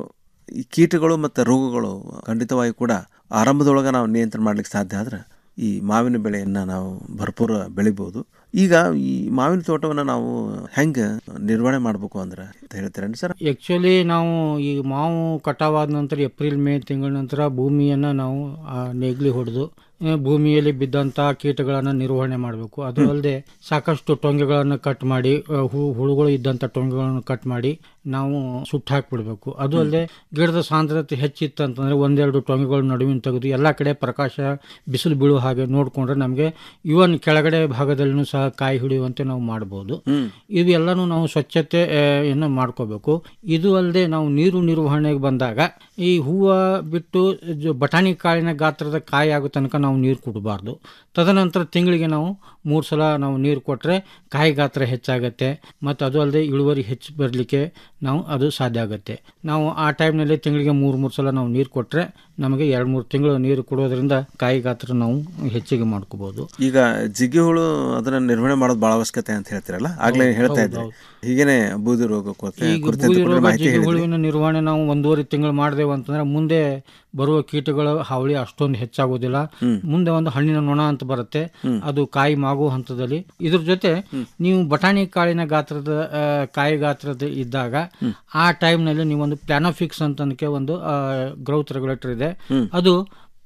ಈ ಕೀಟಗಳು ಮತ್ತು ರೋಗಗಳು ಖಂಡಿತವಾಗಿ ಕೂಡ ಆರಂಭದೊಳಗೆ ನಾವು ನಿಯಂತ್ರಣ ಮಾಡ್ಲಿಕ್ಕೆ ಸಾಧ್ಯ ಆದ್ರೆ ಈ ಮಾವಿನ ಬೆಳೆಯನ್ನು ನಾವು ಭರ್ಪೂರ ಬೆಳಿಬೋದು ಈಗ ಈ ಮಾವಿನ ತೋಟವನ್ನು ನಾವು ಹೆಂಗೆ ನಿರ್ವಹಣೆ ಮಾಡಬೇಕು ಅಂದ್ರೆ ಅಂತ ಹೇಳ್ತೀರೇನು ಸರ್ ಆ್ಯಕ್ಚುಲಿ ನಾವು ಈ ಮಾವು ಕಟಾವಾದ ನಂತರ ಏಪ್ರಿಲ್ ಮೇ ತಿಂಗಳ ನಂತರ ಭೂಮಿಯನ್ನು ನಾವು ಆ, ನೇಗಿಲಿ ಹೊಡೆದು ಆ, ಭೂಮಿಯಲ್ಲಿ ಬಿದ್ದಂಥ ಕೀಟಗಳನ್ನು ನಿರ್ವಹಣೆ ಮಾಡಬೇಕು ಅದು ಅಲ್ಲದೆ ಸಾಕಷ್ಟು ಟೊಂಗೆಗಳನ್ನು ಕಟ್ ಮಾಡಿ ಆ, ಹು- ಹುಳುಗಳು ಇದ್ದಂಥ ಟೊಂಗೆಗಳನ್ನು ಕಟ್ ಮಾಡಿ ನಾವು ಸುಟ್ಟು ಹಾಕಿಬಿಡ್ಬೇಕು ಅದು ಅಲ್ಲದೆ ಗಿಡದ ಸಾಂದ್ರತೆ ಹೆಚ್ಚಿತ್ತು ಅಂತಂದರೆ ಒಂದೆರಡು ಟೊಂಗೆಗಳ ನಡುವಿನ ತೆಗೆದು ಎಲ್ಲ ಕಡೆ ಪ್ರಕಾಶ ಬಿಸಿಲು ಬೀಳುವ ಹಾಗೆ ನೋಡಿಕೊಂಡ್ರೆ ನಮಗೆ ಇವನ್ ಕೆಳಗಡೆ ಭಾಗದಲ್ಲಿನೂ ಸಹ ಕಾಯಿ ಹಿಡಿಯುವಂತೆ ನಾವು ಮಾಡ್ಬೋದು ಇವೆಲ್ಲನೂ ನಾವು ಸ್ವಚ್ಛತೆ ಆ, ಯನ್ನು ಮಾಡ್ಕೋಬೇಕು ಇದು ಅಲ್ಲದೆ ನಾವು ನೀರು ನಿರ್ವಹಣೆಗೆ ಬಂದಾಗ ಈ ಹೂವು ಬಿಟ್ಟು ಜ- ಬಟಾಣಿ ಕಾಳಿನ ಗಾತ್ರದ ಕಾಯಿ ಆಗೋ ತನಕ ನಾವು ನೀರು ಕೊಡಬಾರ್ದು ತದನಂತರ ತಿಂಗಳಿಗೆ ನಾವು ಮೂರು ಸಲ ನಾವು ನೀರು ಕೊಟ್ಟರೆ ಕಾಯಿ ಗಾತ್ರ ಹೆಚ್ಚಾಗತ್ತೆ ಮತ್ತು ಅದು ಅಲ್ಲದೆ ಇಳುವರಿ ಹೆಚ್ಚು ಬರಲಿಕ್ಕೆ ನಾವು ಅದು ಸಾಧ್ಯ ಆಗುತ್ತೆ ನಾವು ಆ ಟೈಮ್ನಲ್ಲಿ ತಿಂಗಳಿಗೆ ಮೂರು ಮೂರು ಸಲ ನಾವು ನೀರು ಕೊಟ್ಟರೆ ನಮಗೆ ಎರಡು ಮೂರು ತಿಂಗಳು ನೀರು ಕೊಡೋದ್ರಿಂದ ಕಾಯಿ ಗಾತ್ರ ನಾವು ಹೆಚ್ಚಿಗೆ ಮಾಡ್ಕೋಬೋದು ಈಗ ಜಿಗಿ ಹುಳು ಅದನ್ನ ನಿರ್ವಹಣೆ ಮಾಡೋದು ಬಹಳ ಅವಶ್ಯಕತೆ ಅಂತ ಹೇಳ್ತೀರಲ್ಲ ಆಗ್ಲೇ ಹೌದು, ಹೇಳ್ತಾ ಹೌದು, ಇದ್ರಿ ಹೌದು. ಹೀಗೇನೆ ಬೂದಿ ರೋಗ ಕೊರತೆ ಈಗ ಕುರಿತಂತೆ ಬೂದಿ ಕೂಡ ರೋಗ ಮಾಹಿತಿ ಜಿಗಿ ಹೇಳಿದ್ರಿ ಹುಳುವಿನ ನಿರ್ವಹಣೆ ನಾವು ಒಂದೂವರೆ ತಿಂಗಳು ಮಾಡಿದೆವು ಅಂತಂದ್ರೆ ಮುಂದೆ ಬರುವ ಕೀಟಗಳ ಹಾವಳಿ ಅಷ್ಟೊಂದು ಹೆಚ್ಚಾಗೋದಿಲ್ಲ ಮುಂದೆ ಒಂದು ಹಣ್ಣಿನ ನೊಣ ಅಂತ ಬರುತ್ತೆ ಅದು ಕಾಯಿ ಮಾಗುವ ಹಂತದಲ್ಲಿ ಇದ್ರ ಜೊತೆ ನೀವು ಬಟಾಣಿ ಕಾಳಿನ ಗಾತ್ರದ ಆ, ಕಾಯಿ ಗಾತ್ರದ ಇದ್ದಾಗ ಆ ಟೈಮ್ನಲ್ಲಿ ನೀವು ಒಂದು ಪ್ಲಾನೋಫಿಕ್ಸ್ ಅಂತನಕ್ಕೆ ಒಂದು ಗ್ರೌತ್ ರೆಗ್ಯುಲೇಟರ್ ಇದೆ ಅದು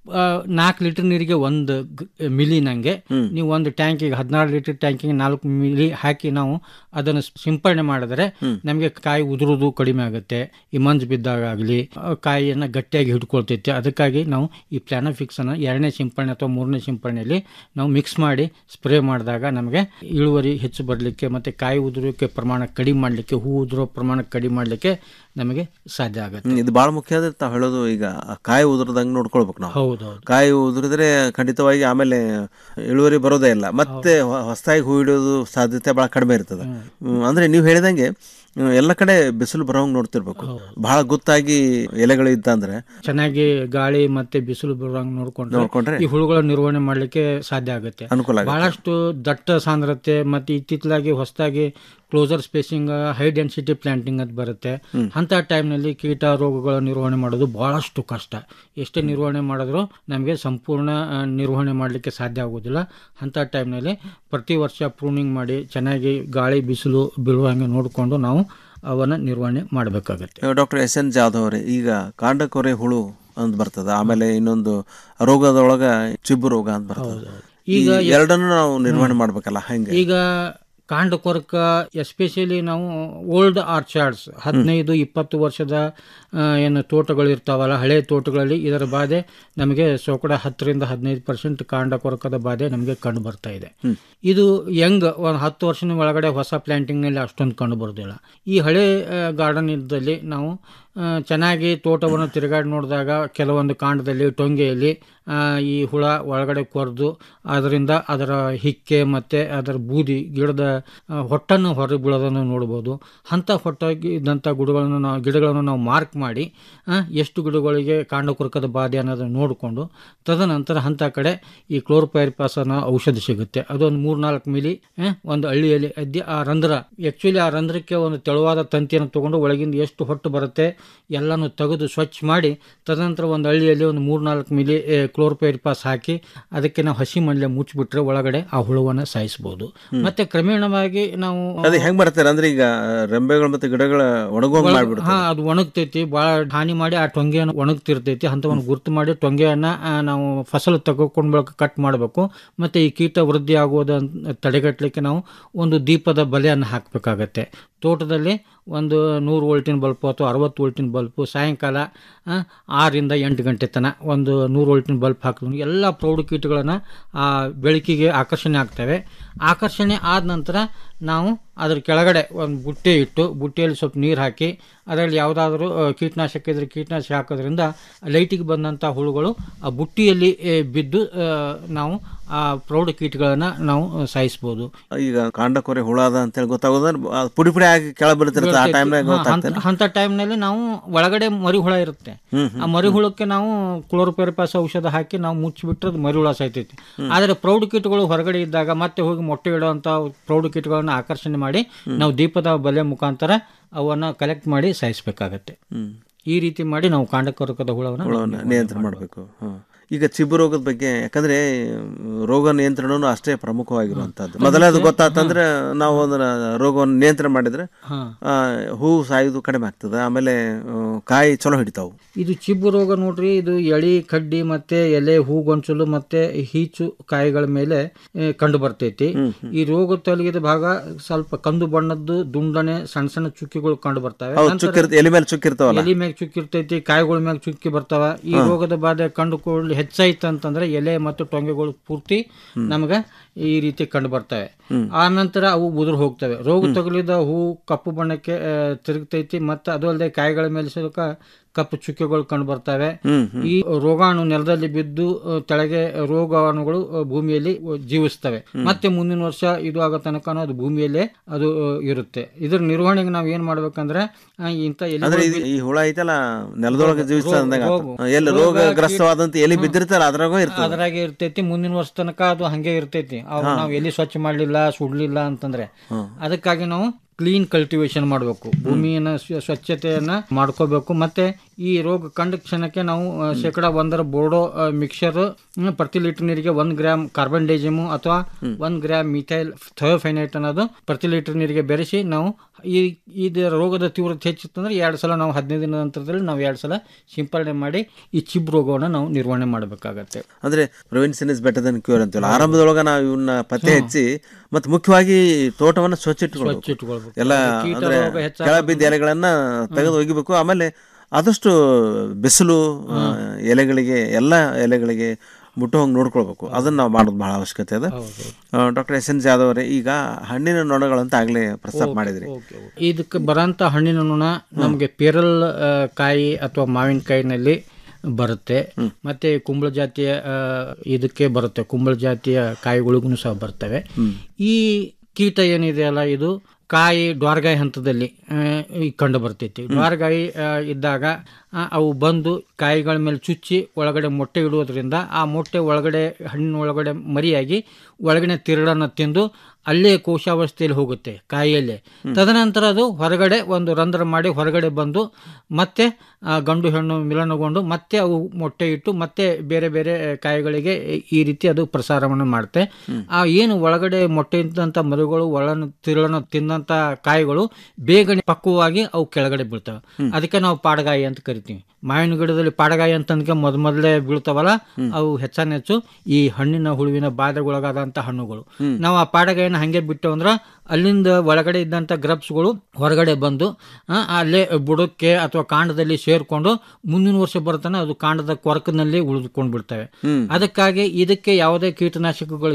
ನಾಲ್ಕು ಲೀಟರ್ ನೀರಿಗೆ ಒಂದು ಮಿಲಿ ನಂಗೆ ನೀವು ಒಂದು ಟ್ಯಾಂಕಿಗೆ ಹದಿನಾರು ಲೀಟರ್ ಟ್ಯಾಂಕಿಗೆ ನಾಲ್ಕು ಮಿಲಿ ಹಾಕಿ ನಾವು ಅದನ್ನು ಸಿಂಪಡಣೆ ಮಾಡಿದ್ರೆ ನಮಗೆ ಕಾಯಿ ಉದುರುದು ಕಡಿಮೆ ಆಗುತ್ತೆ ಈ ಮಂಜು ಬಿದ್ದಾಗ ಆಗಲಿ ಕಾಯಿಯನ್ನು ಗಟ್ಟಿಯಾಗಿ ಹಿಡ್ಕೊಳ್ತೈತೆ ಅದಕ್ಕಾಗಿ ನಾವು ಈ ಪ್ಲಾನೋಫಿಕ್ಸ್ ಅನ್ನು ಎರಡನೇ ಸಿಂಪಡಣೆ ಅಥವಾ ಮೂರನೇ ಸಿಂಪಡಣೆಯಲ್ಲಿ ನಾವು ಮಿಕ್ಸ್ ಮಾಡಿ ಸ್ಪ್ರೇ ಮಾಡಿದಾಗ ನಮಗೆ ಇಳುವರಿ ಹೆಚ್ಚು ಬರಲಿಕ್ಕೆ ಮತ್ತು ಕಾಯಿ ಉದುರೋಕ್ಕೆ ಪ್ರಮಾಣ ಕಡಿಮೆ ಮಾಡಲಿಕ್ಕೆ ಹೂ ಉದುರೋ ಪ್ರಮಾಣ ಕಡಿಮೆ ಮಾಡಲಿಕ್ಕೆ ನಮಗೆ ಸಾಧ್ಯ ಆಗುತ್ತೆ ಹ್ಮ್, ಇದು ಬಹಳ ಮುಖ್ಯ ಆದ್ರೆ ತಾವು ಹೇಳೋದು ಈಗ ಆ ಕಾಯಿ ಉದುರದಂಗೆ ನೋಡ್ಕೊಳ್ಬೇಕು ನಾವು ಹೌದೌದು ಕಾಯಿ ಉದುರಿದ್ರೆ ಖಂಡಿತವಾಗಿ ಆಮೇಲೆ ಇಳುವರಿ ಬರೋದೇ ಇಲ್ಲ ಮತ್ತೆ ಹೊ- ಹೊಸದಾಗಿ ಹೂ ಹಿಡಿಯೋದು ಸಾಧ್ಯತೆ ಬಹಳ ಕಡಿಮೆ ಇರ್ತದೆ ಹ್ಮ್, ಅಂದ್ರೆ ನೀವು ಹೇಳಿದಂಗೆ ಹ್ಮ್, ಎಲ್ಲ ಕಡೆ ಬಿಸಿಲು ಬರೋಂಗ್ ನೋಡ್ತಿರ್ಬೇಕು ಬಹಳ ಗೊತ್ತಾಗಿ ಎಲೆಗಳು ಇತ್ತಂದ್ರೆ ಚೆನ್ನಾಗಿ ಗಾಳಿ ಮತ್ತೆ ಬಿಸಿಲು ಬರುವಂಗೆ ನೋಡ್ಕೊಂಡ್ರೆ ನೋಡ್ಕೊಂಡ್ರೆ ಈ ಹುಳುಗಳ ನಿರ್ವಹಣೆ ಮಾಡ್ಲಿಕ್ಕೆ ಸಾಧ್ಯ ಆಗುತ್ತೆ ಅನುಕೂಲ ಆಗುತ್ತೆ. ಬಹಳಷ್ಟು ದಟ್ಟ ಸಾಂದ್ರತೆ ಮತ್ತೆ ಇತ್ತಿತ್ತಲಾಗಿ ಹೊಸದಾಗಿ closer spacing high density planting ಅಂತ ಬರುತ್ತೆ ಅಂತ ಟೈಮ್ನಲ್ಲಿ ಕೀಟ ರೋಗಗಳ ನಿರ್ವಹಣೆ ಮಾಡೋದು ಬಹಳಷ್ಟು ಕಷ್ಟ ಎಷ್ಟೇ ನಿರ್ವಹಣೆ ಮಾಡಿದ್ರು ನಮಗೆ ಸಂಪೂರ್ಣ ಆ, ನಿರ್ವಹಣೆ ಮಾಡಲಿಕ್ಕೆ ಸಾಧ್ಯ ಆಗೋದಿಲ್ಲ ಅಂಥ ಟೈಮ್ನಲ್ಲಿ ಪ್ರತಿ ವರ್ಷ ಪ್ರೂನಿಂಗ್ ಮಾಡಿ ಚೆನ್ನಾಗಿ ಗಾಳಿ ಬಿಸಿಲು ಬೀಳುವಂಗೆ ನೋಡಿಕೊಂಡು ನಾವು ಅವನ್ನ ನಿರ್ವಹಣೆ ಮಾಡಬೇಕಾಗತ್ತೆ ಡಾಕ್ಟರ್ ಎಸ್ ಎನ್ ಜಾಧವ್ ಅವರೇ ಈಗ ಕಾಂಡಕೊರೆ ಹುಳು ಅಂತ ಬರ್ತದ ಆಮೇಲೆ ಇನ್ನೊಂದು ರೋಗದೊಳಗ ಚಿಬ್ಬು ರೋಗ ಅಂತ ಬರ್ತದೆ ಈ ಈಗ ಎ- ಎರಡನ್ನು ನಾವು ನಿರ್ವಹಣೆ ಮಾಡ್ಬೇಕಲ್ಲ ಹೆಂಗೆ ಈಗ ಕಾಂಡ ಕೊರಕ ಎಸ್ಪೆಷಲಿ ನಾವು ಓಲ್ಡ್ ಆರ್ಚಾರ್ಡ್ಸ್ ಹದಿನೈದು ಇಪ್ಪತ್ತು ವರ್ಷದ ಆ, ಏನು ತೋಟಗಳು ಇರ್ತಾವಲ್ಲ ಹಳೆ ತೋಟಗಳಲ್ಲಿ ಇದರ ಬಾಧೆ ನಮಗೆ ಶೇಕಡ ಹತ್ತರಿಂದ ಹದಿನೈದು ಪರ್ಸೆಂಟ್ ಕಾಂಡ ಕೊರಕದ ಬಾಧೆ ನಮಗೆ ಕಂಡು ಬರ್ತಾ ಇದೆ ಇದು ಯಂಗ್ ಒಂದು ಹತ್ತು ವರ್ಷದ ಒಳಗಡೆ ಹೊಸ ಪ್ಲಾಂಟಿಂಗ್ನಲ್ಲಿ ಅಷ್ಟೊಂದು ಕಂಡು ಬರೋದಿಲ್ಲ ಈ ಹಳೆ ಗಾರ್ಡನ್ ಇದ್ದಲ್ಲಿ ನಾವು ಆ, ಚೆನ್ನಾಗಿ ತೋಟವನ್ನು ತಿರುಗಾಡಿ ನೋಡಿದಾಗ ಕೆಲವೊಂದು ಕಾಂಡದಲ್ಲಿ ಟೊಂಗೆಯಲ್ಲಿ ಆ, ಈ ಹುಳ ಒಳಗಡೆ ಕೊರೆದು ಅದರಿಂದ ಅದರ ಹಿಕ್ಕೆ ಮತ್ತು ಅದರ ಬೂದಿ ಗಿಡದ ಆ, ಹೊಟ್ಟನ್ನು ಹೊರಗೆ ಬೀಳೋದನ್ನು ನೋಡ್ಬೋದು ಅಂಥ ಹೊಟ್ಟಾಗಿ ಇದ್ದಂಥ ಗಿಡಗಳನ್ನು ನಾವು ಗಿಡಗಳನ್ನು ನಾವು ಮಾರ್ಕ್ ಮಾಡಿ ಆ, ಎಷ್ಟು ಗಿಡಗಳಿಗೆ ಕಾಂಡ ಕೊರಕದ ಬಾಧೆ ಅನ್ನೋದನ್ನು ನೋಡಿಕೊಂಡು ತದನಂತರ ಅಂಥ ಕಡೆ ಈ ಕ್ಲೋರ್ಪೈರಿಪಾಸ್ ಅನ್ನೋ ಔಷಧಿ ಸಿಗುತ್ತೆ ಅದೊಂದು ಮೂರು ನಾಲ್ಕು ಮಿಲಿ ಆ, ಒಂದು ಹಳ್ಳಿಯಲ್ಲಿ ಅದ್ದಿ ಆ ರಂಧ್ರ ಆ್ಯಕ್ಚುಲಿ ಆ ರಂಧ್ರಕ್ಕೆ ಒಂದು ತೆಳುವಾದ ತಂತಿಯನ್ನು ತಗೊಂಡು ಒಳಗಿಂದ ಎಷ್ಟು ಹೊಟ್ಟು ಬರುತ್ತೆ ಎಲ್ಲನೂ ತೆಗೆದು ಸ್ವಚ್ಛ ಮಾಡಿ ತದನಂತರ ಒಂದು ಹಳ್ಳಿಯಲ್ಲಿ ಒಂದು ಮೂರು ನಾಲ್ಕು ಮಿಲಿ ಕ್ಲೋರ್ಪೈರಿಪಾಸ್ ಹಾಕಿ ಅದಕ್ಕೆ ನಾವು ಹಸಿ ಮಣ್ಣೆ ಮುಚ್ಚಿಬಿಟ್ರೆ ಒಳಗಡೆ ಆ ಹುಳುವನ್ನು ಸಾಯಿಸ್ಬೋದು ಮತ್ತೆ ಕ್ರಮೇಣವಾಗಿ ನಾವು ಅದು ಹೆಂಗ್ ಮಾಡ್ತಾರೆ ಅಂದ್ರೆ ಈಗ ರೆಂಬೆಗಳು ಮತ್ತೆ ಗಿಡಗಳ ಒಣಗೋಂಗ್ ಒಳಗ್- ಮಾಡ್ಬಿಡ್ತಾರೆ ಹಾ ಅದು ಒಣಗ್ತೈತಿ ಭಾಳ ಹಾನಿ ಮಾಡಿ ಆ ಟೊಂಗೆಯನ್ನು ಒಣಗ್ತಿರ್ತೈತಿ ಅಂಥವನ್ನು ಗುರ್ತು ಮಾಡಿ ಟೊಂಗೆಯನ್ನ ಆ, ನಾವು ಫಸಲು ತಗೊಂಡ್ ಬಳಕ ಕಟ್ ಮಾಡಬೇಕು ಮತ್ತೆ ಈ ಕೀಟ ವೃದ್ಧಿ ಆಗುವುದ ತಡೆಗಟ್ಟಲಿಕ್ಕೆ ನಾವು ಒಂದು ದೀಪದ ಬಲೆಯನ್ನು ಹಾಕಬೇಕಾಗತ್ತೆ ತೋಟದಲ್ಲಿ ಒಂದು ನೂರು ವೋಲ್ಟಿನ ಬಲ್ಪು ಅಥವಾ ಅರವತ್ತು ವೋಲ್ಟಿನ ಬಲ್ಪು ಸಾಯಂಕಾಲ ಆ, ಆರರಿಂದ ಎಂಟು ಗಂಟೆ ತನಕ ಒಂದು ನೂರು ವೋಲ್ಟಿನ ಬಲ್ಪ್ ಹಾಕಿದ್ರು ಎಲ್ಲ ಪ್ರೌಢಕೀಟಗಳನ್ನು ಆ ಬೆಳಕಿಗೆ ಆಕರ್ಷಣೆ ಆಗ್ತವೆ ಆಕರ್ಷಣೆ ಆದ ನಂತರ ನಾವು ಅದ್ರ ಕೆಳಗಡೆ ಒಂದು ಬುಟ್ಟೆ ಇಟ್ಟು ಬುಟ್ಟೆಯಲ್ಲಿ ಸ್ವಲ್ಪ ನೀರು ಹಾಕಿ ಅದರಲ್ಲಿ ಯಾವುದಾದ್ರೂ ಆ, ಕೀಟನಾಶಕ ಇದ್ರೆ ಕೀಟನಾಶಕ ಹಾಕೋದ್ರಿಂದ ಲೈಟಿಗೆ ಬಂದಂಥ ಹುಳುಗಳು ಆ ಬುಟ್ಟಿಯಲ್ಲಿ ಏ, ಬಿದ್ದು ಆ, ನಾವು ಆ ಪ್ರೌಢ ಕೀಟಗಳನ್ನು ನಾವು ಆ, ಸಾಯಿಸ್ಬೋದು ಈಗ ಕಾಂಡಕೊರೆ ಹುಳ ಅದ ಅಂತೇಳಿ ಗೊತ್ತಾಗೋದ್ರೆ ಅದು ಪುಡಿ ಪುಡಿ ಆಗಿ ಕೆಳ ಬೀಳ್ತಿರುತ್ತೆ ಆ ಟೈಮ್ನಾಗ ಗೊತ್ತಾಗ್ತದೆ ಅಂತ ಟೈಮ್ನಲ್ಲಿ ನಾವು ಒಳಗಡೆ ಮರಿ ಹುಳ ಇರುತ್ತೆ ಹ್ಮ್, ಆ ಮರಿ ಹುಳಕ್ಕೆ ನಾವು ಕ್ಲೋರೋಪೆರಪಾಸ್ ಔಷಧ ಹಾಕಿ ನಾವು ಮುಚ್ಚಿಬಿಟ್ರೆ ಅದು ಮರಿ ಹುಳ ಸಾಯ್ತೈತಿ ಆದರೆ ಪ್ರೌಢ ಕೀಟಗಳು ಹೊರಗಡೆ ಇದ್ದಾಗ ಮತ್ತೆ ಹೋಗಿ ಮೊಟ್ಟೆ ಇಡುವಂಥ ಪ್ರೌಢ ಕೀಟಗಳನ್ನು ಆಕರ್ಷಣೆ ಮಾಡಿ ನಾವು ದೀಪದ ಬಲೆ ಮುಖಾಂತರ ಅವನ್ನ ಕಲೆಕ್ಟ್ ಮಾಡಿ ಸಾಯಿಸಬೇಕಾಗತ್ತೆ ಈ ರೀತಿ ಮಾಡಿ ನಾವು ಕಾಂಡಕೊರಕದ ಹುಳವನ್ನು ಹುಳವನ್ನ ನಿಯಂತ್ರಣ ಮಾಡಬೇಕು ಈಗ ಚಿಬ್ಬು ರೋಗದ ಬಗ್ಗೆ ಯಾಕಂದ್ರೆ ಮ್, ರೋಗ ನಿಯಂತ್ರಣನೂ ಅಷ್ಟೇ ಪ್ರಮುಖವಾಗಿರುವಂತದ್ದು ಮೊದಲೇ ಅದು ಗೊತ್ತಾತಂದ್ರೆ ನಾವು ಅದನ್ನ ರೋಗವನ್ನು ನಿಯಂತ್ರಣ ಮಾಡಿದ್ರೆ ಹಾ. ಆ, ಹೂ ಸಾಯುದು ಕಡಿಮೆ ಆಗ್ತದೆ ಆಮೇಲೆ ಆ, ಕಾಯಿ ಚಲೋ ಹಿಡಿತಾವು ಇದು ಚಿಬ್ಬು ರೋಗ ನೋಡ್ರಿ ಇದು ಎಳಿ ಕಡ್ಡಿ ಮತ್ತೆ ಎಲೆ ಹೂಗೊಂಚಲು ಮತ್ತೆ ಹೀಚು ಕಾಯಿಗಳ ಮೇಲೆ ಆ, ಕಂಡು ಬರ್ತೈತಿ ಈ ರೋಗ ತಲುಗಿದ ಭಾಗ ಸ್ವಲ್ಪ ಕಂದು ಬಣ್ಣದ್ದು ದುಂಡನೆ ಸಣ್ಣ ಸಣ್ಣ ಚುಕ್ಕಿಗಳು ಕಂಡು ಬರ್ತವೆ ಹೌದು ನಂತರ ಚುಕ್ಕಿರ್ತ ಎಲಿ ಮೇಲೆ ಚುಕ್ಕಿರ್ತಾವಲ್ಲ ಎಲಿ ಮ್ಯಾಗ ಚುಕ್ಕಿ ಇರ್ತೈತಿ ಕಾಯಿಗಳ ಮ್ಯಾಗ ಚುಕ್ಕಿ ಬರ್ತಾವ ಈ ಹಾ. ರೋಗದ ಬಾಧೆ ಕಂಡುಕೊಳ್ಳಿ ಹೆಚ್ಚಾಯ್ತು ಅಂತಂದ್ರೆ ಎಲೆ ಮತ್ತು ಟೊಂಗೆಗಳು ಪೂರ್ತಿ ನಮಗೆ ಈ ರೀತಿ ಕಂಡು ಬರ್ತವೆ ಆ ನಂತರ ಅವು ಉದುರು ಹೋಗ್ತವೆ ರೋಗ ತಗುಲಿದ ಹೂ ಕಪ್ಪು ಬಣ್ಣಕ್ಕೆ ಆ, ತಿರುಗ್ತೈತಿ ಮತ್ತು ಅದು ಅಲ್ಲದೆ ಕಾಯಿಗಳ ಮೇಲೆ ಸ್ವಲ್ಪ ಕಪ್ಪು ಚುಕ್ಕೆಗಳು ಕಂಡು ಬರ್ತವೆ ಹ್ಮ್, ಈ ರೋಗಾಣು ನೆಲದಲ್ಲಿ ಬಿದ್ದು ಆ, ತೆಳಗೆ ರೋಗಾಣುಗಳು ಆ, ಭೂಮಿಯಲ್ಲಿ ಆ, ಜೀವಿಸ್ತವೆ ಮತ್ತೆ ಮುಂದಿನ ವರ್ಷ ಇದು ಆಗೋ ತನಕ ಅದು ಭೂಮಿಯಲ್ಲೇ ಅದು ಆ, ಇರುತ್ತೆ ಇದ್ರ ನಿರ್ವಹಣೆಗೆ ನಾವು ಏನ್ ಮಾಡ್ಬೇಕಂದ್ರೆ ಆ, ಇಂಥ ಅಂದ್ರೆ ಎಲೆಗಳು ಇದು ಈ ಹುಳ ಐತಲ್ಲ ನೆಲದೊಳಗೆ ರೋಗ- ಜೀವಿಸ್ತದೆ ಅಂದಾಗ ರೋಗ- ಆತು. ಎಲ್ಲಿ ರೋಗ, ರೋಗಗ್ರಸ್ತವಾದಂತ ಎಲಿ ಕೀಟ- ಬಿದ್ದಿರ್ತಾರ ಅದ್ರಾಗ ಇರ್ತದೆ ಅದ್ರಾಗೆ ಇರ್ತೈತಿ ಮುಂದಿನ ವರ್ಷ ತನಕ ಅದು ಹಂಗೆ ಇರ್ತೈತಿ ಅವು ಹಾ. ನಾವು ಎಲ್ಲಿ ಸ್ವಚ್ಛ ಮಾಡ್ಲಿಲ್ಲ ಸುಡ್ಲಿಲ್ಲ ಅಂತಂದ್ರೆ ಹಾ. ಅದಕ್ಕಾಗಿ ನಾವು ಕ್ಲೀನ್ ಕಲ್ಟಿವೇಶನ್ ಮಾಡಬೇಕು ಭೂಮಿಯನ್ನ ಸ್ವ- ಸ್ವಚ್ಛತೆಯನ್ನ ಮಾಡ್ಕೋಬೇಕು ಮತ್ತೆ ಈ ರೋಗ ಕಂಡ ಕ್ಷಣಕ್ಕೆ ನಾವು ಆ, ಶೇಕಡ ಒಂದರ ಬೋರ್ಡೋ ಮಿಕ್ಸರ್ ಪ್ರತಿ ಲೀಟರ್ ನೀರಿಗೆ ಒಂದ್ ಗ್ರಾಮ್ ಕಾರ್ಬನ್ ಡೈಜಿಮು ಅಥವಾ ಒಂದ್ ಗ್ರಾಮ್ ಮಿಥೈಲ್ ಥಯೋಫೈನೈಟ್ ಅನ್ನೋದು ಪ್ರತಿ ಲೀಟರ್ ನೀರಿಗೆ ಬೆರೆಸಿ ನಾವು ಈ ಇದು ರೋಗದ ತೀವ್ರತೆ ಹೆಚ್ಚಿತ್ತಂದ್ರೆ ಎರಡು ಸಲ ನಾವು ಹದಿನೈದು ದಿನದ ನಂತರದಲ್ಲಿ ನಾವು ಎರಡು ಸಲ ಸಿಂಪರಣೆ ಮಾಡಿ ಈ ಚಿಬ್ ರೋಗವನ್ನು ನಾವು ನಿರ್ವಹಣೆ ಮಾಡಬೇಕಾಗತ್ತೆ ಅಂದ್ರೆ prevention is better than cure ಅಂತೀವಲ್ಲ ಆರಂಭದೊಳಗ ನಾವು ಇವನ್ನ ಪತ್ತೆ ಹಚ್ಚಿ ಮತ್ತೆ ಮುಖ್ಯವಾಗಿ ತೋಟವನ್ನ ಸ್ವಚ್ಛ ಇಟ್ಕೊಳ್ಬೇಕು ಸ್ವಚ್ಛ ಇಟ್ಕೊಳ್ಬೇಕು. ಎಲ್ಲ ಕೀಟ ಅಂದ್ರೆ ರೋಗ ಹೆಚ್ಚಾಗ- ಕೆಳ ಬಿದ್ದ ಎಲೆಗಳನ್ನ ತೆಗೆದು ಒಗಿಬೇಕು ಆಮೇಲೆ ಆದಷ್ಟು ಬಿಸಿಲು ಆ, ಎಲೆಗಳಿಗೆ ಎಲ್ಲ ಎಲೆಗಳಿಗೆ ಮುಟ್ಟುವಂಗೆ ನೋಡ್ಕೊಳ್ಬೇಕು ಅದನ್ನ ನಾವು ಮಾಡೋದು ಬಹಳ ಅವಶ್ಯಕತೆ ಅದ ಡಾಕ್ಟರ್ ಎಸ್ ಎನ್ ಜಾದವ್ ಅವರೇ ಈಗ ಹಣ್ಣಿನ ನೊಣಗಳಂತ ಆಗ್ಲೇ ಪ್ರಸ್ತಾಪ ಮಾಡಿದ್ರಿ ಇದಕ್ಕೆ ಬರೋಂಥ ಹಣ್ಣಿನ ನುಣ ನಮಗೆ ಪೇರಲ್ ಆ, ಕಾಯಿ ಅಥವಾ ಮಾವಿನಕಾಯಿನಲ್ಲಿ ಬರುತ್ತೆ ಮತ್ತೆ ಕುಂಬಳ ಜಾತಿಯ ಆ, ಇದಕ್ಕೆ ಬರುತ್ತೆ ಕುಂಬಳ ಜಾತಿಯ ಕಾಯಿಗಳಿಗೂ ಸಹ ಬರ್ತವೆ ಈ ಕೀಟ ಏನಿದೆಯಲ್ಲ ಇದು ಕಾಯಿ ಡ್ವಾರ್ಗಾಯಿ ಹಂತದಲ್ಲಿ ಆ, ಈ ಕಂಡು ಬರ್ತೈತಿ ಡ್ವಾರ್ಗಾಯಿ ಆ, ಇದ್ದಾಗ ಆ, ಅವು ಬಂದು ಕಾಯಿಗಳ ಮೇಲೆ ಚುಚ್ಚಿ ಒಳಗಡೆ ಮೊಟ್ಟೆ ಇಡುವುದರಿಂದ ಆ ಮೊಟ್ಟೆ ಒಳಗಡೆ ಹಣ್ಣಿನ ಒಳಗಡೆ ಮರಿಯಾಗಿ ಒಳಗಡೆ ತಿರುಳನ್ನು ತಿಂದು ಅಲ್ಲೇ ಕೋಶಾವಸ್ಥೆಯಲ್ಲಿ ಹೋಗುತ್ತೆ ಕಾಯಿಯಲ್ಲೇ ತದನಂತರ ಅದು ಹೊರಗಡೆ ಒಂದು ರಂಧ್ರ ಮಾಡಿ ಹೊರಗಡೆ ಬಂದು ಮತ್ತೆ ಆ, ಗಂಡು ಹೆಣ್ಣು ಮಿಲನಗೊಂಡು ಮತ್ತೆ ಅವು ಮೊಟ್ಟೆ ಇಟ್ಟು ಮತ್ತೆ ಬೇರೆ ಬೇರೆ ಕಾಯಿಗಳಿಗೆ ಈ ರೀತಿ ಅದು ಪ್ರಸಾರವನ್ನು ಮಾಡುತ್ತೆ ಆ ಏನು ಒಳಗಡೆ ಮೊಟ್ಟೆ ಇದ್ದಂಥ ಮರಿಗಳು ಒಳನ ತಿರುಳನ್ನು ತಿಂದಂಥ ಕಾಯಿಗಳು ಬೇಗನೆ ಪಕ್ವವಾಗಿ ಅವು ಕೆಳಗಡೆ ಬೀಳ್ತವೆ ಅದಕ್ಕೆ ನಾವು ಪಾಡಗಾಯಿ ಅಂತ ಕರಿತೀವಿ ಮಾವಿನ ಗಿಡದಲ್ಲಿ ಪಾಡಗಾಯಿ ಅಂತಂದ್ಕೆ ಮೊದ್ ಮೊದಲೇ ಬೀಳ್ತಾವಲ್ಲ ಅವು ಹೆಚ್ಚಾನ ಹೆಚ್ಚು ಈ ಹಣ್ಣಿನ ಹುಳುವಿನ ಬಾಧೆಗೊಳಗಾದಂಥ ಹಣ್ಣುಗಳು ನಾವು ಆ ಪಾಡಗಾಯಿನ ಹಂಗೆ ಬಿಟ್ಟು ಅಂದ್ರೆ ಅಲ್ಲಿಂದ ಒಳಗಡೆ ಇದ್ದಂಥ ಗ್ರಬ್ಸ್ಗಳು ಹೊರಗಡೆ ಬಂದು ಆ, ಅಲ್ಲೇ ಬುಡಕ್ಕೆ ಅಥವಾ ಕಾಂಡದಲ್ಲಿ ಸೇರ್ಕೊಂಡು ಮುಂದಿನ ವರ್ಷ ಬರ್ತಾನೆ ಅದು ಕಾಂಡದ ಕೊರಕನಲ್ಲಿ ಉಳಿದುಕೊಂಡು ಬಿಡ್ತವೆ ಅದಕ್ಕಾಗಿ ಇದಕ್ಕೆ ಯಾವುದೇ ಕೀಟನಾಶಕಗಳು ಇಲ್ಲ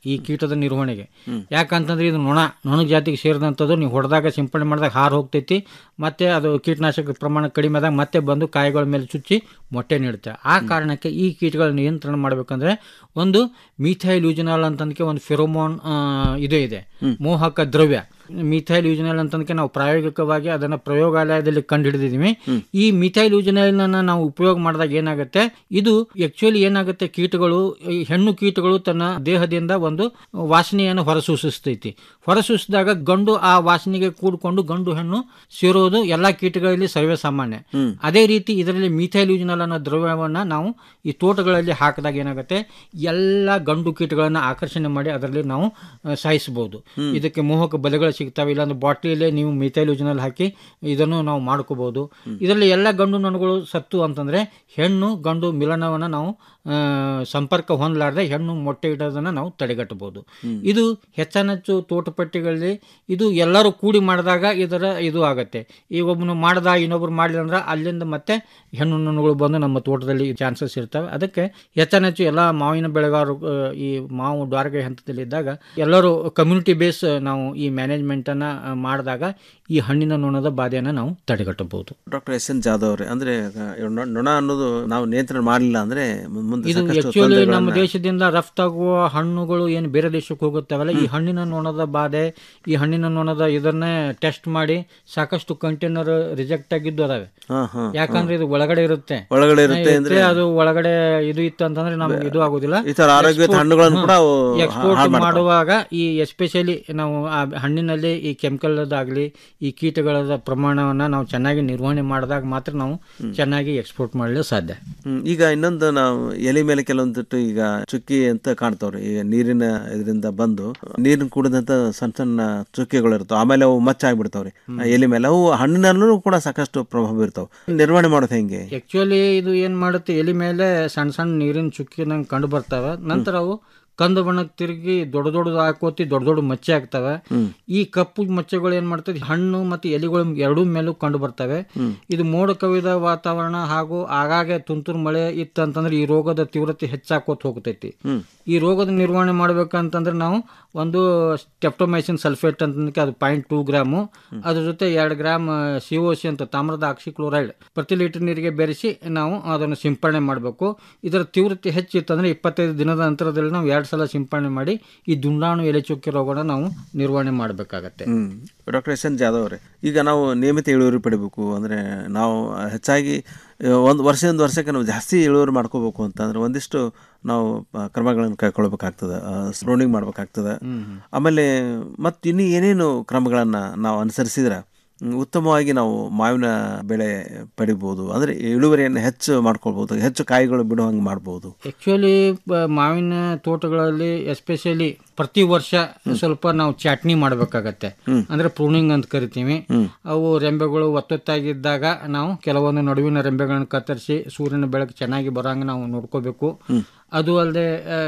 ಈ ಕೀಟದ ನಿರ್ವಹಣೆಗೆ ಯಾಕಂತಂದ್ರೆ ಇದು ನೊಣ ನೊಣ ಜಾತಿಗೆ ಸೇರಿದಂಥದ್ದು ನೀವು ಹೊಡೆದಾಗ ಸಿಂಪಡಣೆ ಮಾಡಿದಾಗ ಹಾರು ಹೋಗ್ತೈತಿ ಮತ್ತೆ ಅದು ಕೀಟನಾಶಕ ಪ್ರಮಾಣ ಕಡಿಮೆ ಆದಾಗ ಮತ್ತೆ ಬಂದು ಕಾಯಿಗಳ ಮೇಲೆ ಚುಚ್ಚಿ ಮೊಟ್ಟೆ ನೀಡುತ್ತೆ ಆ ಕಾರಣಕ್ಕೆ ಈ ಕೀಟಗಳ ನಿಯಂತ್ರಣ ಮಾಡಬೇಕಂದ್ರೆ ಒಂದು ಮೀಥೈಲ್ ಯೂಜನಾಲ್ ಅಂತಂದಕ್ಕೆ ಒಂದು ಫೆರೋಮೋನ್ ಆ, ಇದು ಇದೆ ಮೋಹಕ ದ್ರವ್ಯ ಮಿಥೈಲ್ ಯೂಜನಲ್ ಅಂತಂದಕ್ಕೆ ನಾವು ಪ್ರಾಯೋಗಿಕವಾಗಿ ಅದನ್ನು ಪ್ರಯೋಗಾಲಯದಲ್ಲಿ ಕಂಡು ಹಿಡಿದಿದ್ದೀವಿ ಈ ಮಿಥೈಲ್ ಯೂಜನಲ್ನ ನಾವು ಉಪಯೋಗ ಮಾಡಿದಾಗ ಏನಾಗುತ್ತೆ ಇದು ಆಕ್ಚುಲಿ ಏನಾಗುತ್ತೆ ಕೀಟಗಳು ಈ ಹೆಣ್ಣು ಕೀಟಗಳು ತನ್ನ ದೇಹದಿಂದ ಒಂದು ವಾಸನೆಯನ್ನು ಹೊರಸೂಸಿಸ್ತೈತಿ ಹೊರಸೂಸಿದಾಗ ಗಂಡು ಆ ವಾಸನೆಗೆ ಕೂಡಿಕೊಂಡು ಗಂಡು ಹೆಣ್ಣು ಸೇರೋದು ಎಲ್ಲ ಕೀಟಗಳಲ್ಲಿ ಸರ್ವೇ ಸಾಮಾನ್ಯ ಅದೇ ರೀತಿ ಇದರಲ್ಲಿ ಮಿಥೈಲ್ ಯೂಜನಲ್ ಅನ್ನೋ ದ್ರವ್ಯವನ್ನು ನಾವು ಈ ತೋಟಗಳಲ್ಲಿ ಹಾಕಿದಾಗ ಏನಾಗುತ್ತೆ ಎಲ್ಲ ಗಂಡು ಕೀಟಗಳನ್ನು ಆಕರ್ಷಣೆ ಮಾಡಿ ಅದರಲ್ಲಿ ನಾವು ಆ, ಸಾಯಿಸಬಹುದು ಇದಕ್ಕೆ ಮೋಹಕ ಬಲೆಗಳು ಸಿಗ್ತವೆ ಇಲ್ಲಾಂದ್ರೆ ಬಾಟ್ಲಿಯಲ್ಲೇ ನೀವು ಮಿಥೈಲ್ ಯೂಜನಲ್ ಹಾಕಿ ಇದನ್ನು ನಾವು ಮಾಡ್ಕೋಬಹುದು ಇದರಲ್ಲಿ ಎಲ್ಲ ಗಂಡು ನೊಣಗಳು ಸತ್ತು ಅಂತಂದ್ರೆ ಹೆಣ್ಣು ಗಂಡು ಮಿಲನವನ್ನು ನಾವು ಆ, ಸಂಪರ್ಕ ಹೊಂದಲಾರ್ದೆ ಹೆಣ್ಣು ಮೊಟ್ಟೆ ಇಡೋದನ್ನು ನಾವು ತಡೆಗಟ್ಟಬಹುದು ಇದು ಹೆಚ್ಚಾನೆಚ್ಚು ತೋಟಪಟ್ಟಿಗಳಲ್ಲಿ ಇದು ಎಲ್ಲರೂ ಕೂಡಿ ಮಾಡಿದಾಗ ಇದರ ಇದು ಆಗತ್ತೆ ಈಗ ಒಬ್ಬನು ಮಾಡ್ದ ಇನ್ನೊಬ್ರು ಮಾಡಲಿಲ್ಲ ಅಂದ್ರೆ ಅಲ್ಲಿಂದ ಮತ್ತೆ ಹೆಣ್ಣು ನೊಣಗಳು ಬಂದು ನಮ್ಮ ತೋಟದಲ್ಲಿ ಚಾನ್ಸಸ್ ಇರ್ತವೆ ಅದಕ್ಕೆ ಹೆಚ್ಚಾನೆಚ್ಚು ಎಲ್ಲ ಮಾವಿನ ಬೆಳೆಗಾರರು ಆ, ಈ ಮಾವು ದ್ವಾರಕೆ ಹಂತದಲ್ಲಿ ಇದ್ದಾಗ ಎಲ್ಲರೂ ಕಮ್ಯುನಿಟಿ ಬೇಸ್ ನಾವು ಈ ಮ್ಯಾನೇಜ್ಮೆಂಟನ್ನು ಮಾಡಿದಾಗ ಈ ಹಣ್ಣಿನ ನೊಣದ ಬಾಧೆಯನ್ನು ನಾವು ತಡೆಗಟ್ಟಬಹುದು ಡಾಕ್ಟರ್ ಎಸ್ ಎನ್ ಜಾಧವ್ ಅವರೇ ಅಂದ್ರೆ ಆ, ನೊ- ನೊಣ ಅನ್ನೋದು ನಾವು ನಿಯಂತ್ರಣ ಮಾಡಲಿಲ್ಲ ಅಂದ್ರೆ ಮುಂದೆ ಇದು ಸಾಕಷ್ಟು ಆಕ್ಚುಲಿ ನಮ್ಮ ತೊಂದರೆಗಳನ್ನ- ದೇಶದಿಂದ ರಫ್ತಾಗುವ ಹಣ್ಣುಗಳು ಏನು ಬೇರೆ ದೇಶಕ್ಕೆ ಹೋಗುತ್ತವಲ್ಲ ಈ ಹಣ್ಣಿನ ನೊಣದ ಬಾಧೆ ಈ ಹಣ್ಣಿನ ನೊಣದ ಇದನ್ನೇ ಟೆಸ್ಟ್ ಮಾಡಿ ಸಾಕಷ್ಟು ಕಂಟೈನರ್ ರಿಜೆಕ್ಟ್ ಆಗಿದ್ದು ಅದಾವೆ ಹಾ, ಹಾ, ಯಾಕಂದ್ರೆ ಇದು ಒಳಗಡೆ ಇರುತ್ತೆ ಒಳಗಡೆ ಇರುತ್ತೆ ಇರುತ್ತೆ, ಅಂದ್ರೆ- ಅದು ಒಳಗಡೆ ಇದು ಇತ್ತು ಅಂತಂದ್ರೆ ನಮ್ಗೆ ಇದು ಆಗುದಿಲ್ಲ ಈ ತರ ಆರೋಗ್ಯದ ಹಣ್ಣುಗಳನ್ನು ಕೂಡ ಅವು ಎಕ್ಸ್ಪೋರ್ಟ್ ಹಾಳ್ ಮಾಡ್ತಾವೆ. ಮಾಡುವಾಗ ಈ ಎಸ್ಪೆಷಲಿ ನಾವು ಆ ಹಣ್ಣಿನಲ್ಲಿ ಈ ಕೆಮಿಕಲ್ ಆಗಲಿ ಈ ಕೀಟಗಳ ಪ್ರಮಾಣವನ್ನ ನಾವು ಚೆನ್ನಾಗಿ ನಿರ್ವಹಣೆ ಮಾಡಿದಾಗ ಮಾತ್ರ ನಾವು ಚೆನ್ನಾಗಿ ಎಕ್ಸ್ಪೋರ್ಟ್ ಮಾಡಲು ಸಾಧ್ಯ ಹ್ಮ್, ಈಗ ಇನ್ನೊಂದು ನಾವು ಎಲೆ ಮೇಲೆ ಕೆಲವೊಂದಿಟ್ಟು ಈಗ ಚುಕ್ಕಿ ಅಂತ ಕಾಣ್ತಾವ್ರಿ ಈಗ ನೀರಿನ ಇದರಿಂದ ಬಂದು ನೀರಿನ ಕುಡಿದಂತ ಸಣ್ಣ ಸಣ್ಣ ಚುಕ್ಕಿಗಳು ಇರ್ತಾವ ಆಮೇಲೆ ಅವು ಮಚ್ಚ ಆಗ್ಬಿಡ್ತಾವ್ರಿ ಆ ಎಲೆ ಮೇಲೆ ಅವು ಹಣ್ಣಿನಲ್ಲೂ ಕೂಡ ಸಾಕಷ್ಟು ಪ್ರಭಾವ ಇರ್ತಾವ ನಿರ್ವಹಣೆ ಮಾಡೋದು ಹೆಂಗೆ ಆಕ್ಚುಲಿ ಇದು ಏನ್ ಮಾಡುತ್ತೆ ಎಲಿ ಮೇಲೆ ಸಣ್ಣ ಸಣ್ಣ ನೀರಿನ ಚುಕ್ಕಿ ನಂಗೆ ಕಂಡು ಬರ್ತವೆ ನಂತರ ಅವು ಕಂದು ಬಣ್ಣಕ್ಕೆ ತಿರುಗಿ ದೊಡ್ಡ ದೊಡ್ಡದು ಹಾಕೋತಿ ದೊಡ್ಡ ದೊಡ್ಡ ಮಚ್ಚೆ ಆಗ್ತವೆ ಈ ಕಪ್ಪು ಮಚ್ಚೆಗಳು ಏನ್ ಮಾಡ್ತದೆ ಹಣ್ಣು ಮತ್ತು ಎಲೆಗಳು ಎರಡೂ ಮೇಲೂ ಕಂಡು ಬರ್ತವೆ ಇದು ಮೋಡ ಕವಿದ ವಾತಾವರಣ ಹಾಗೂ ಆಗಾಗ್ಗೆ ತುಂತುರು ಮಳೆ ಇತ್ತಂತಂದ್ರೆ ಈ ರೋಗದ ತೀವ್ರತೆ ಹೆಚ್ಚಾಕೋತ ಹೋಗ್ತೈತಿ ಈ ರೋಗದ ನಿರ್ವಹಣೆ ಮಾಡ್ಬೇಕಂತಂದ್ರೆ ನಾವು ಒಂದು ಸ್ಟೆಪ್ಟೊಮೈಸಿನ್ ಸಲ್ಫೇಟ್ ಅಂತ ಅದು ಪಾಯಿಂಟ್ ಟೂ ಗ್ರಾಮು ಅದ್ರ ಜೊತೆ ಎರಡು ಗ್ರಾಮ್ ಸಿ ಒ ಸಿ ಅಂತ ತಾಮ್ರದ ಆಕ್ಸಿಕ್ಲೋರೈಡ್ ಪ್ರತಿ ಲೀಟರ್ ನೀರಿಗೆ ಬೆರೆಸಿ ನಾವು ಅದನ್ನು ಸಿಂಪಡಣೆ ಮಾಡಬೇಕು ಇದರ ತೀವ್ರತೆ ಹೆಚ್ಚಿತ್ತಂದ್ರೆ ಇಪ್ಪತ್ತೈದು ದಿನದ ನಂತರದಲ್ಲಿ ನಾವು ಎರಡು ಸಲ ಸಿಂಪಡಣೆ ಮಾಡಿ ಈ ದುಂಡಾಣು ಎಲೆ ಚುಕ್ಕಿ ರೋಗನ ನಾವು ನಿರ್ವಹಣೆ ಮಾಡಬೇಕಾಗತ್ತೆ ಹ್ಮ್ ಡಾಕ್ಟರ್ ಎಸ್ ಎನ್ ಜಾಧವ್ ಅವರೇ ಈಗ ನಾವು ನಿಯಮಿತ ಇಳುವರಿ ಪಡಿಬೇಕು ಅಂದ್ರೆ ನಾವು ಹೆಚ್ಚಾಗಿ ಒಂದು ವರ್ಷದಿಂದ ವರ್ಷಕ್ಕೆ ನಾವು ಜಾಸ್ತಿ ಇಳುವರಿ ಮಾಡ್ಕೋಬೇಕು ಅಂತಂದ್ರೆ ಒಂದಿಷ್ಟು ನಾವು ಆ, ಕ್ರಮಗಳನ್ನು ಕೈಗೊಳ್ಬೇಕಾಗ್ತದೆ ಸ್ಪ್ರೋನಿಂಗ್ ಮಾಡ್ಬೇಕಾಗ್ತದೆ ಆಮೇಲೆ ಮತ್ತು ಇನ್ನು ಏನೇನು ಕ್ರಮಗಳನ್ನು ನಾವು ಅನುಸರಿಸಿದ್ರೆ ಹ್ಮ್, ಉತ್ತಮವಾಗಿ ನಾವು ಮಾವಿನ ಬೆಳೆ ಪಡಿಬೋದು ಅಂದರೆ ಇಳುವರಿಯನ್ನು ಹೆಚ್ಚು ಮಾಡ್ಕೊಳ್ಬೋದು ಹೆಚ್ಚು ಕಾಯಿಗಳು ಬಿಡೋ ಹಂಗೆ ಮಾಡ್ಬೋದು ಆಕ್ಚುಲಿ ಮಾವಿನ ತೋಟಗಳಲ್ಲಿ ಎಸ್ಪೆಷಲಿ ಪ್ರತಿ ವರ್ಷ ಸ್ವಲ್ಪ ನಾವು ಚಾಟ್ನಿ ಮಾಡಬೇಕಾಗತ್ತೆ ಅಂದ್ರೆ ಪ್ರೂನಿಂಗ್ ಅಂತ ಕರಿತೀವಿ ಅವು ರೆಂಬೆಗಳು ಒತ್ತೊತ್ತಾಗಿದ್ದಾಗ ನಾವು ಕೆಲವೊಂದು ನಡುವಿನ ರೆಂಬೆಗಳನ್ನು ಕತ್ತರಿಸಿ ಸೂರ್ಯನ ಬೆಳಕು ಚೆನ್ನಾಗಿ ಬರೋಂಗೆ ನಾವು ನೋಡ್ಕೋಬೇಕು ಅದು ಅಲ್ಲದೆ